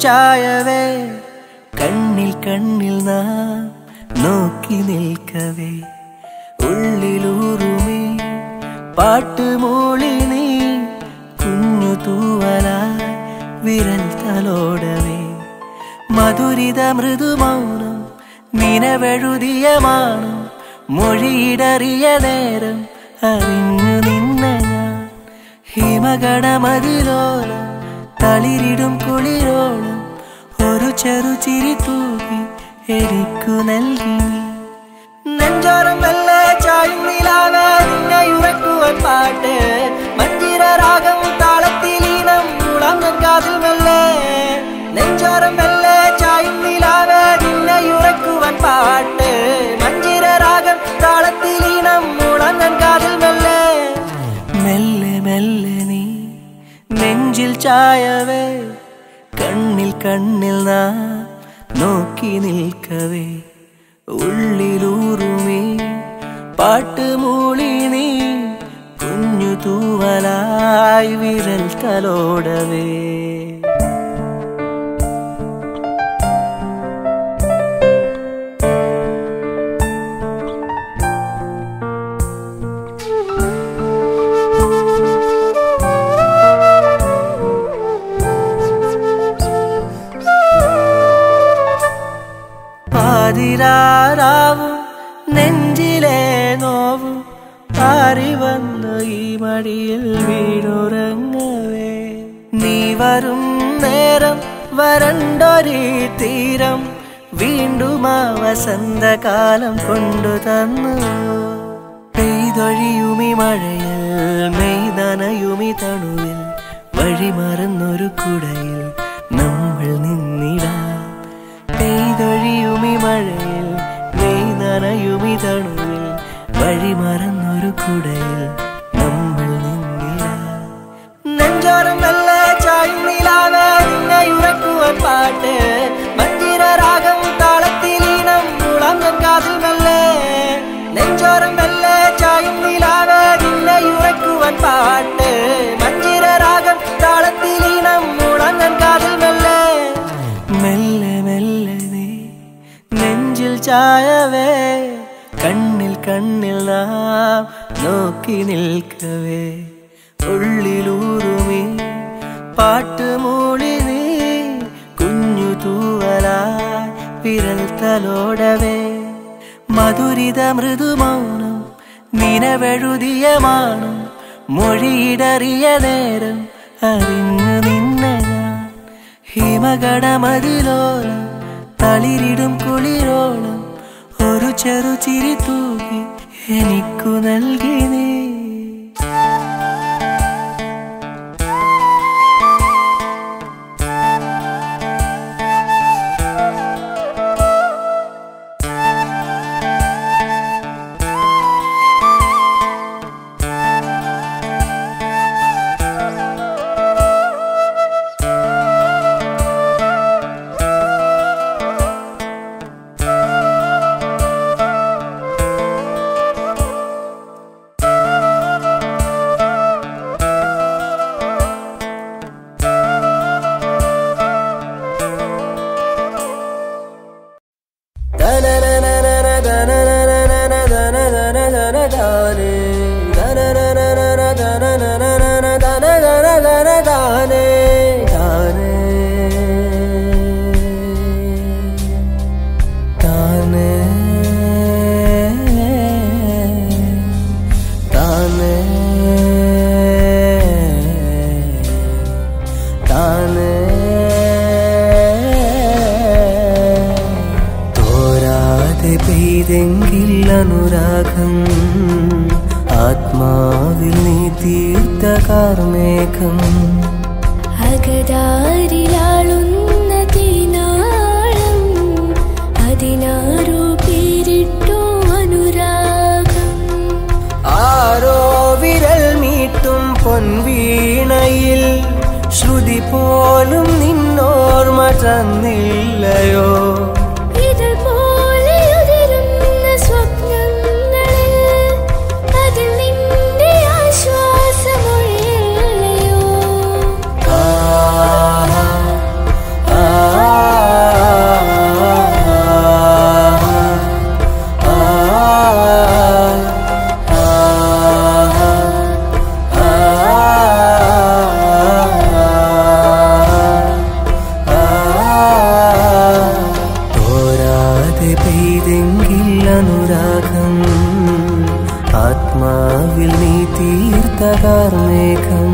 [SPEAKER 1] ചായവേ കണ്ണിൽ കണ്ണിൽ നാം നോക്കി നിൽക്കവേ ഉള്ളിലൂറുമേ പാട്ടുമൂളി നീ കുഞ്ഞു തൂവലായി വിരൽ തലോടവേ മധുരിത മൃദുമൗനം നിനവെഴുതിയ മാണം മൊഴിയിടറിയ നേരം അറിഞ്ഞു നിന്ന ഞാൻ ഹിമകടമതിലോലം തളിരിടും കുളിരോളം ഒരു ചെറു ചിരി തൂകി എനിക്കു നൽകി നീ. നെഞ്ചോരം മെല്ലെ ചായുന്നിലാവേ നിന്നെ ഉറക്കുവാൻ പാട്ട് മഞ്ചിര രാഗം താളത്തിലീനം മുളങ്ങൻ കാതിൽ മെല്ലെ നെഞ്ചോരം മെല്ലെ ചായുന്നിലാവേ നിന്നെ ഉറക്കുവാൻ പാട്ട് മഞ്ചിര രാഗം താളത്തിലീനം മുളങ്ങൻ കാതിൽ മെല്ലെ മെല്ലെ മെല്ലെ നീ നെഞ്ചിൽ ചായവേ കണ്ണിൽ കണ്ണിൽ നാ നോക്കി നിൽക്കവേ ഉള്ളിലൂറുമേ പാട്ട് മൂളി നീ കുഞ്ഞു തൂവലായി വിരൽ തലോടവേ പാതിരാറാവും നെഞ്ചിലെ നോവും പാറി വന്നു ഈ മടിയിൽ വീണുറങ്ങവേ നീ വരും നേരം വരണ്ടൊരു തീരം വീണ്ടും ആ വസന്തകാലം കൊണ്ടു തന്നു പെയ്തൊഴിയുമി മഴയിൽ മെയ് നനയുമി തണുവിൽ വഴിമറന്നൊരു കുടയിൽ നമ്മൾ നിന്നിടാം പെയ്തൊഴിയുമി മഴയിൽ മെയ് നനയുമി തണുവിൽ വഴിമറന്നൊരു കുടയിൽ നമ്മൾ നിന്നിടാം നെഞ്ചോരം മെല്ലെ ചായുന്നിലാവേ നിന്നെ ഉറക്കുവാൻ പാട്ട് മഞ്ചിര രാഗം താളത്തിലീനം മുളങ്ങൻ കാതിൽ മെല്ലെ നെഞ്ചോരം മെല്ലെ ചായുന്നിലാവേ നിന്നെ ഉറക്കുവാൻ പാട്ട് മഞ്ചിര രാഗം താളത്തിലീനം മുളങ്ങൻ കാതിൽ മെല്ലെ മെല്ലെ മെല്ലെ നീ നെഞ്ചിൽ ചായവേ കണ്ണിൽ കണ്ണിൽ നാം നോക്കി നിൽക്കവേ ഉള്ളിലൂറുമീ പാട്ടുമൂളി നീ കുഞ്ഞു തൂവലായി വിരൽ തലോടവേ മധുരിത മൃദുമൗനം നിനവെഴുതിയ മാണം മൊഴിയിടറിയ നേരം അറിഞ്ഞു നിന്ന ഞാൻ ഹിമകടമതിലോലം തളിരിടും കുളിരോളം ഒരു ചെറു ചിരി തൂകി എനിക്കു നൽകി നീ തോരാതെ പെയ്തെങ്കിൽ അനുരാഗം ആത്മാവിൽ നീ തീർത്ത കാർമേഘം
[SPEAKER 4] അകതാരിലാളുന്ന തീനാളം അതിനാരോ പേരിട്ടു അനുരാഗം
[SPEAKER 1] ആരോ വിരൽ മീട്ടും പൊൻവീണയിൽ ശ്രുതി പോലും നിന്നോർമ്മ തന്നില്ലയോ
[SPEAKER 4] ഇതുപോലെ ഉതിരുന്ന സ്വപ്നങ്ങളിൽ അതിൽ നിന്റെ ആശ്വാസമൊഴിയല്ലയോ
[SPEAKER 1] ആഹാ, ആ ആത്മാവിൽ നീ തീർത്ത കാർമേഘം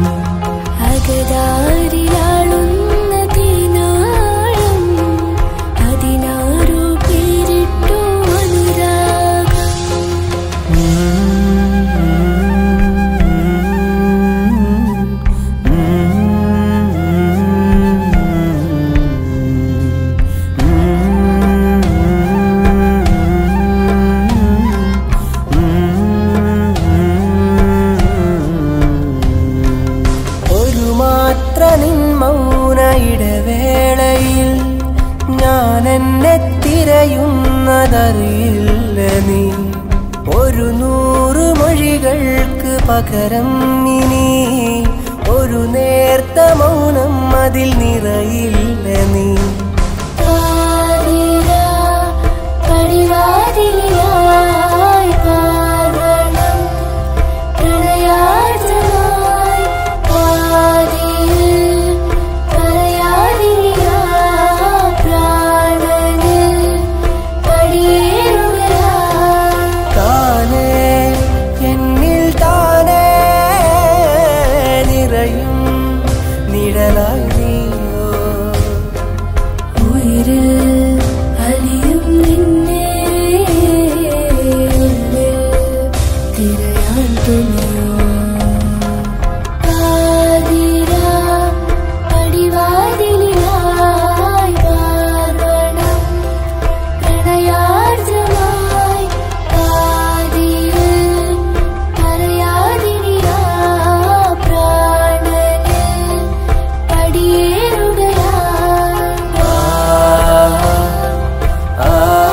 [SPEAKER 4] അകതാരിലാളുന്ന തീനാളം അതിനാരോ പേരിട്ടു അനുരാഗം
[SPEAKER 1] ഒരു മാത്ര നിൻ മൗന ഇടവേളയിൽ ഞാൻ എന്നെ തിരയുന്നതറിയില്ല നീ ഒരു നൂറ് മൊഴികൾക്ക് പകരം ഇനി ഒരു നേർത്ത മൗനം അതിൽ നിറയില്ല നീ
[SPEAKER 4] പാതിരാ പടിവാതിലായി പാർവണം പ്രണയാർദ്രമായി പാതിയിൽ പറയാതിരിയാ പ്രാണനിൽ പടിയേറുകയായി
[SPEAKER 1] താനേ എന്നിൽ താനേ നിറയും നിഴലായി നീയോ
[SPEAKER 4] ഉയരിൽ അലിയും നിന്നെ ഉള്ളിൽ തിരയാൻ തുനിയോ പാതിരാ പടിവാതിലായി പാർവണം പ്രണയാർദ്രമായി പാതിയിൽ പറയാതിരിയാ പ്രാണനിൽ പടിയേറുകയായി
[SPEAKER 1] ആ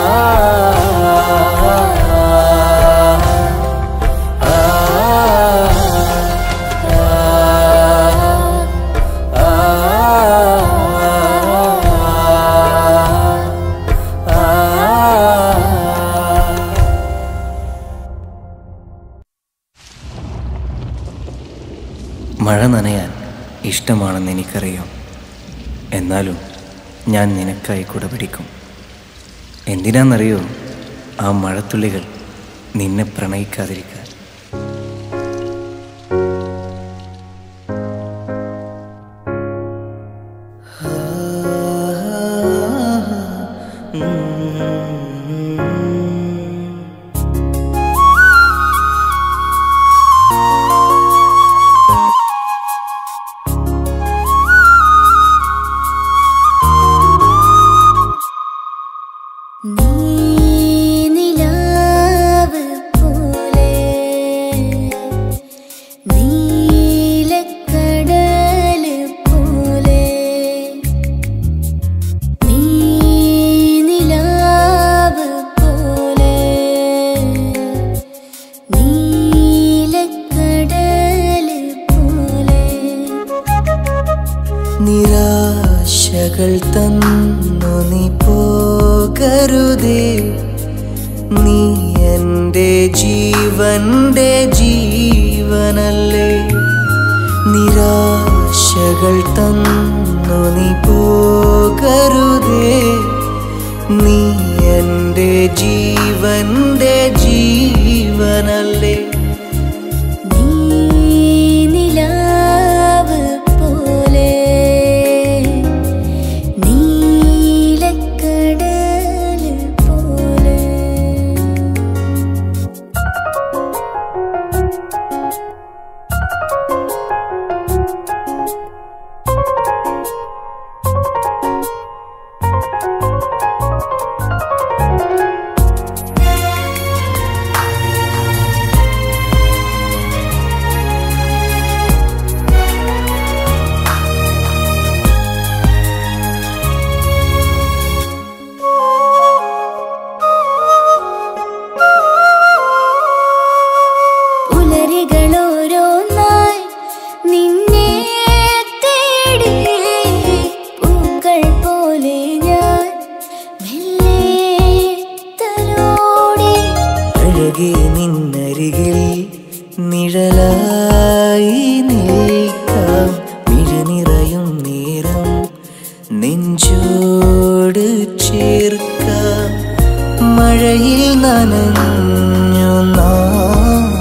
[SPEAKER 1] മഴ നനയാൻ ഇഷ്ടമാണെന്ന് എനിക്കറിയാം എന്നാലും ഞാൻ നിനക്കായി കുട പിടിക്കും എന്തിനാണെന്നറിയോ ആ മഴത്തുള്ളികൾ നിന്നെ പ്രണയിക്കാതിരിക്കാൻ
[SPEAKER 4] നീ നിലാവ് പോലെ നീലക്കടല് പോലെ നീ നിലാവ് പോലെ നീലക്കടല് പോലെ
[SPEAKER 1] നിരാശകൾ തന്നു നീ പോകരുതേ നീ എൻ്റെ ജീവന്റെ ജീവനല്ലേ നിരാശകൾ തന്നു നീ പോകരുതേ നീ എൻ്റെ ജീവന്റെ ജീവനല്ലേ
[SPEAKER 4] നീ നിലാവ് പോലെ നീലക്കടല് പോലെ പുലരികളോരോന്നായി നിന്നെ തേടി പൂക്കൾ പോലെ ഞാൻ മെല്ലെ തലോടി
[SPEAKER 1] അഴകെ നിന്നരികിൽ നിഴലായി നിൽക്കാം മിഴനിറയും നേരം നെഞ്ചോട് ചേർക്കാം മഴയിൽ നനഞ്ഞു നാം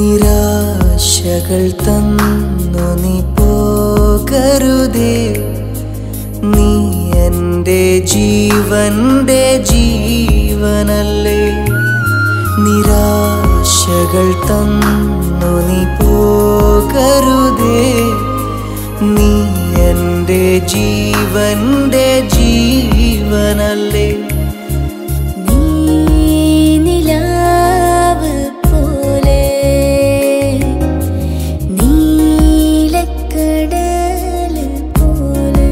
[SPEAKER 1] നിരാശകൾ തന്നു നീ പോകരുതേ നീ എൻ്റെ ജീവന്റെ ജീവനല്ലേ നിരാശകൾ തന്നു നീ പോകരുതേ നീ എൻ്റെ ജീവന്റെ ജീവനല്ലേ
[SPEAKER 4] നീ നിലാവ് പോലെ നീലക്കടല് പോലെ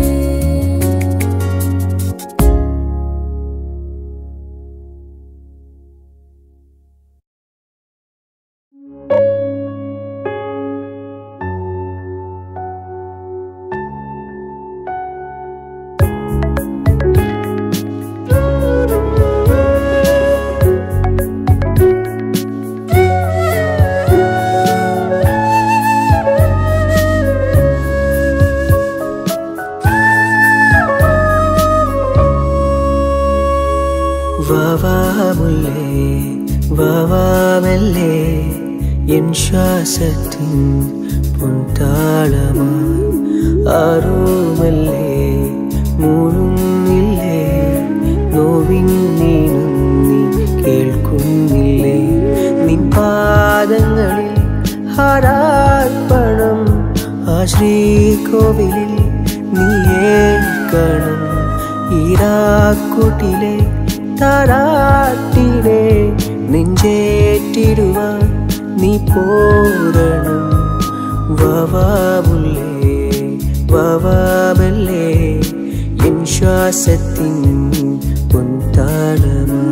[SPEAKER 1] വാവാമുല്ലേ വാവാമല്ലേ എൻ ശ്വാസത്തിൻ പൊൻതാളമായി ആരുമല്ലേ മൂഴുന്നില്ലേ നോവിൻ നീനും നീ കേൾക്കുന്നില്ലേ നിൻ പാദങ്ങളിൽ ഹാരാർപ്പണം ആ ശ്രീകോവിലിൽ നീ ഏൽക്കണം ഈരാക്കുട്ടിലെ താരാട്ടിനെ നെഞ്ചേറ്റിടുവാൻ നീ പോരണം വവാമുല്ലേ വവാമല്ലേ എൻ ശ്വാസത്തിൻ പൊൻതാളമായി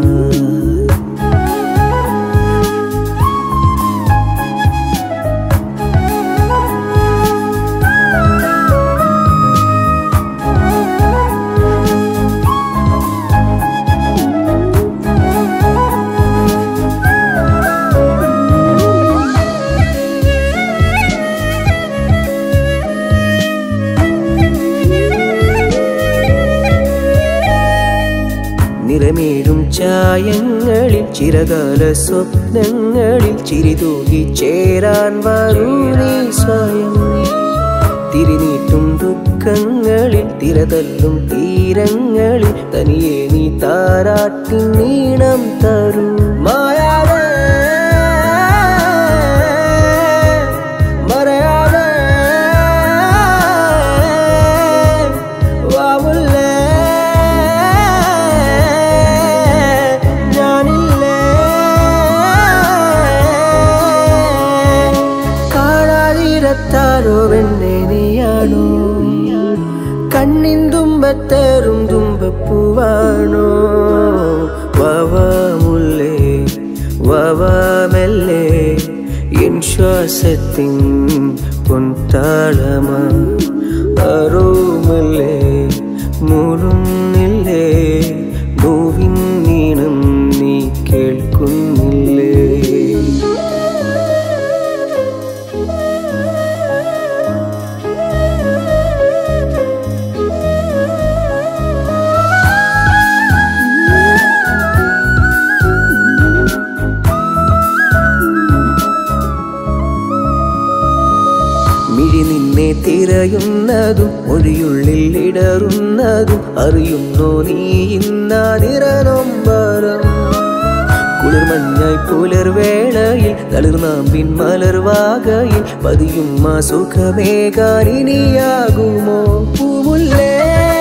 [SPEAKER 1] നിറമേഴും ചായങ്ങളിൽ ചിരകാല സ്വപ്നങ്ങളിൽ ചിരിതൂകി ചേരാൻ വരൂ നീ സ്വയം തിരിനീട്ടും ദുഃഖങ്ങളിൽ തിരതല്ലും തീരങ്ങളിൽ തനിയെ നീ താരാട്ടി നീണം തരൂ മായാതെ മറയാതെ വാവുള്ളേ ഞാനില്ലേ കാണാതിരത്താരോ വെണ്ണെ നീയാണോ കണ്ണിൻ തുമ്പത്തേറും തുമ്പപ്പൂവാണോ വവാമുല്ലേ വവാമെല്ലേ എൻ ശ്വാസത്തിൻ പൊൻതാളമാ അറുമല്ലേ മുറുന്നില്ലേ നോവിൻ നീണം നീ കേൾക്കുന്നില്ലേ മിഴി നിന്നെ തിരയുന്നതും മൊഴിയുള്ളിൽ ഇടറുന്നതും അറിയുന്നോ നീ ഇന്നാ നിറനൊമ്പരം കുളിർമഞ്ഞായി പുലർവേളയിൽ തളിർനാമ്പിൻ മലർവാകയിൽ പതിയും ആ സുഖമേകാരിനിയാകുമോ പൂമുല്ലേ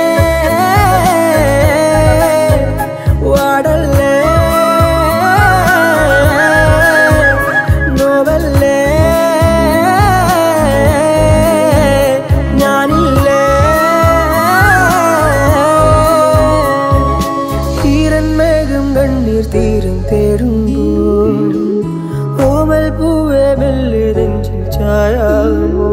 [SPEAKER 1] വാടല്ലേ നോവല്ലേ ഞാനില്ലേ തീരൻ മേഘം കണ്ണീർ തീരം തേടുമ്പോൾ ഓമൽ പൂവെ മെല്ലെ നെഞ്ചിൽ ചായാകുമോ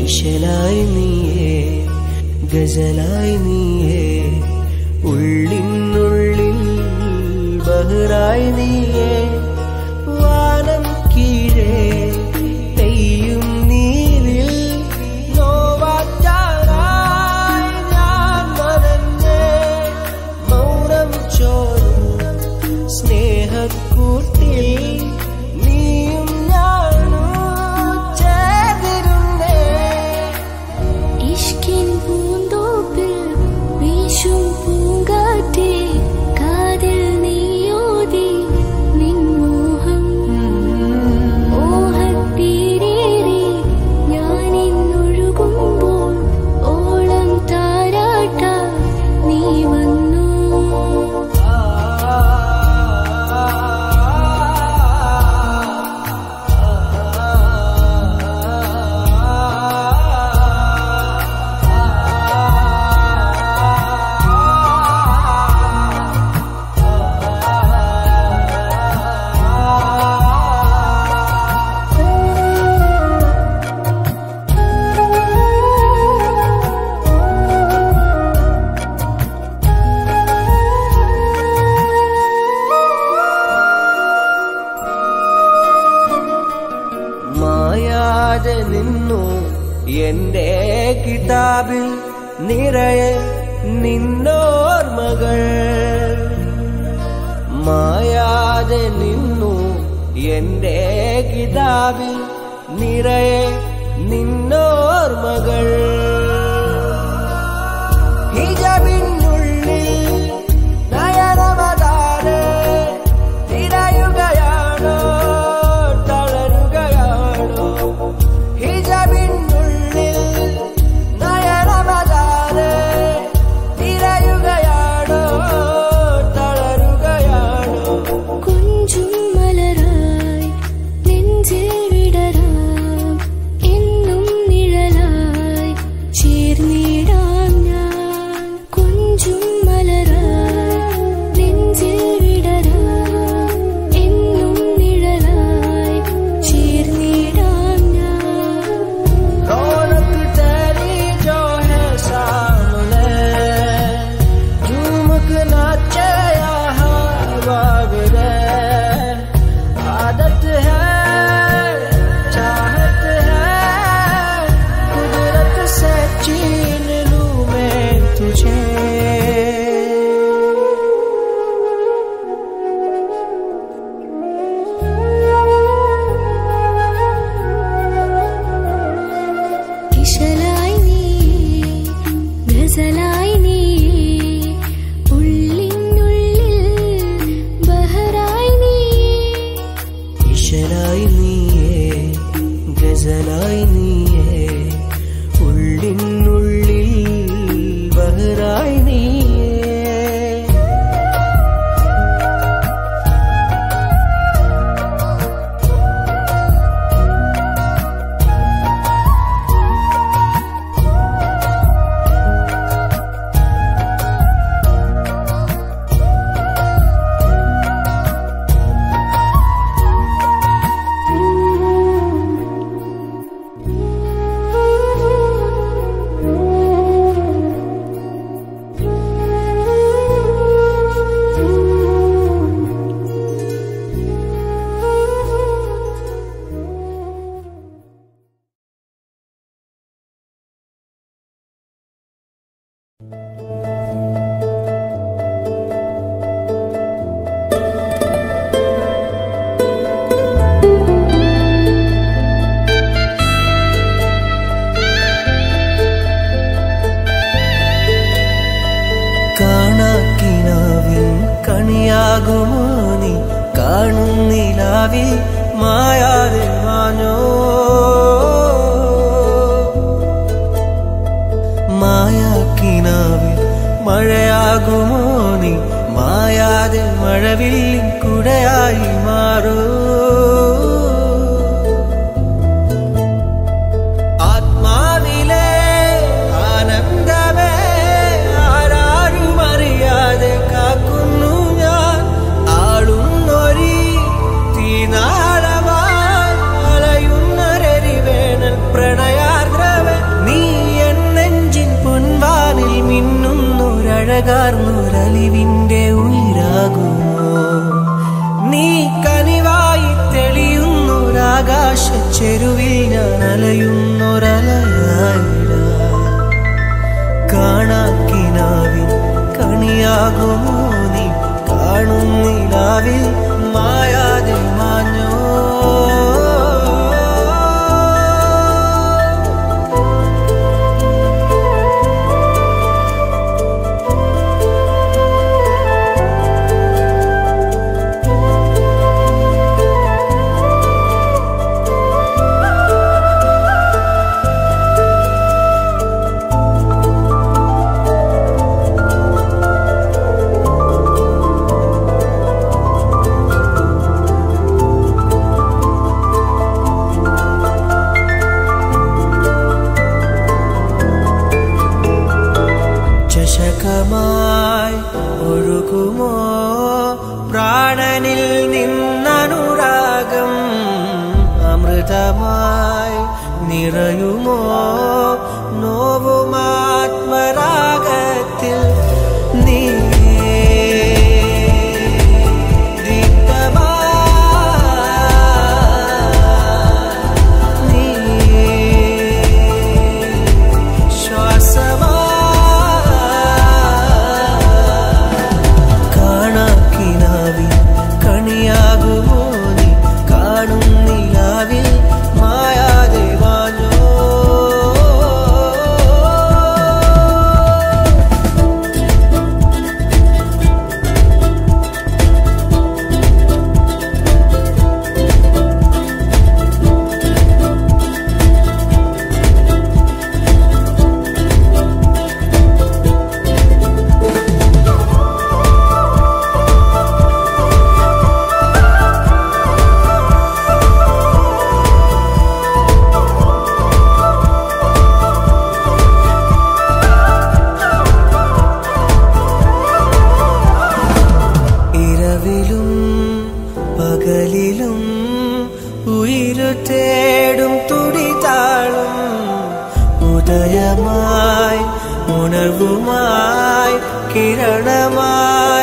[SPEAKER 1] ഇശലായി നീയേ ഗസലായി നീയേ ഉള്ളിനുള്ളിൽ ബഹ്റായി നീയേ വാനം കീഴേ പെയ്യും നീരിൽ നോവാറ്റാനായി ഞാൻ നനഞ്ഞേ മൗനം ചോരും സ്നേഹക്കൂട്ടിൽ നീയും ഞാനും ചേർന്നിരുന്നേ
[SPEAKER 4] ഇഷ്കിൻ പൂന്തോപ്പിൽ വീശും പൂങ്കാറ്റേ കാതിൽ നീയോതി നിൻ മോഹം മോഹത്തീരേറി ഞാനിന്നൊഴുകുമ്പോൾ ഓളം താരാട്ട നീ വന്നു
[SPEAKER 1] മായാതെ നിന്നു എന്റെ കിതാബിൽ നിറയെ നിന്നോർമകൾ മായാതെ നിന്നു എന്റെ കിതാബിൽ നിറയെ നിന്നോർമകൾ ഹിജബിനുള്ളിൽ നയനമതാരെ തിരയുകയാണോ തളരുകയാണോ ഹിജബിനുള്ളിൽ നയനമതാരെ തിരയുകയാണോ തളരുകയാണോ
[SPEAKER 4] കുഞ്ചും മലരായി നെഞ്ചിൽ വിടരാം എന്നും നിഴലായി ചേർന്നിടാം ഞാൻ കുഞ്ചും മലരായി നെഞ്ചിൽ വിടരാം എന്നും നിഴലായി ചേർന്നിടാം ഞാൻ
[SPEAKER 1] रौनक तेरी जो है सामने झूमक नाचे यहाँ बागरे आदत है चाहत है कुदरत से छीन लूं मैं तुझे
[SPEAKER 4] ഇശലായി നീ ഗസലായി നീ ഉള്ളിനുള്ളിൽ ബഹറായി നീ
[SPEAKER 1] ഇശലായി നീയേ ഗസലായി നീയേ ഉള്ളിനുള്ളിൽ ബഹറായി നീയേ കാണാക്കിനാവിൻ കണിയാകുമോ നീ കാണുന്നിലാവിൽ മായാതെ മാഞ്ഞോ മായാക്കിനാവിൽ മഴയാകുമോ നീ മായാതെ മഴവില്ലിൻ കുടയായി മാറൂ ആത്മാവിലെ ആനന്ദമേ ആരാരും അറിയാതെ കാക്കുന്നു ഞാൻ ആളുന്നൊരി തീനാളമായി അലയുന്നൊരരി അഴകാർന്നൊരലിവിന്റെ ഉയരാകുമോ നീ കനിവായി തെളിയുന്നൊരാകാശ ചെരുവിൽ ഞാൻ അലയുന്നൊരലയായിട കാണാക്കിനാവിൻ കണിയാകുമോ നീ കാണുന്നിലാവിൽ മായാതെ മാഞ്ഞോ ചഷകമായി ഒഴുകുമോ പ്രാണനിൽ നിന്നനുരാഗം അമൃതമായി നിറയുമോ നോവുമാത്മരാഗത്തിൽ നീ ദീപ്തമായി നീ കാണാക്കിനാവിൽ കണിയാകുമോ നീ കാണുന്നിലാവിൽ മായാതെ വാഞ്ഞോ ഇരവിലും പകലിലും ഉയിരു തേടും തുടിതാളും ഉദയമായി ഉണർവുമായി കിരണമായി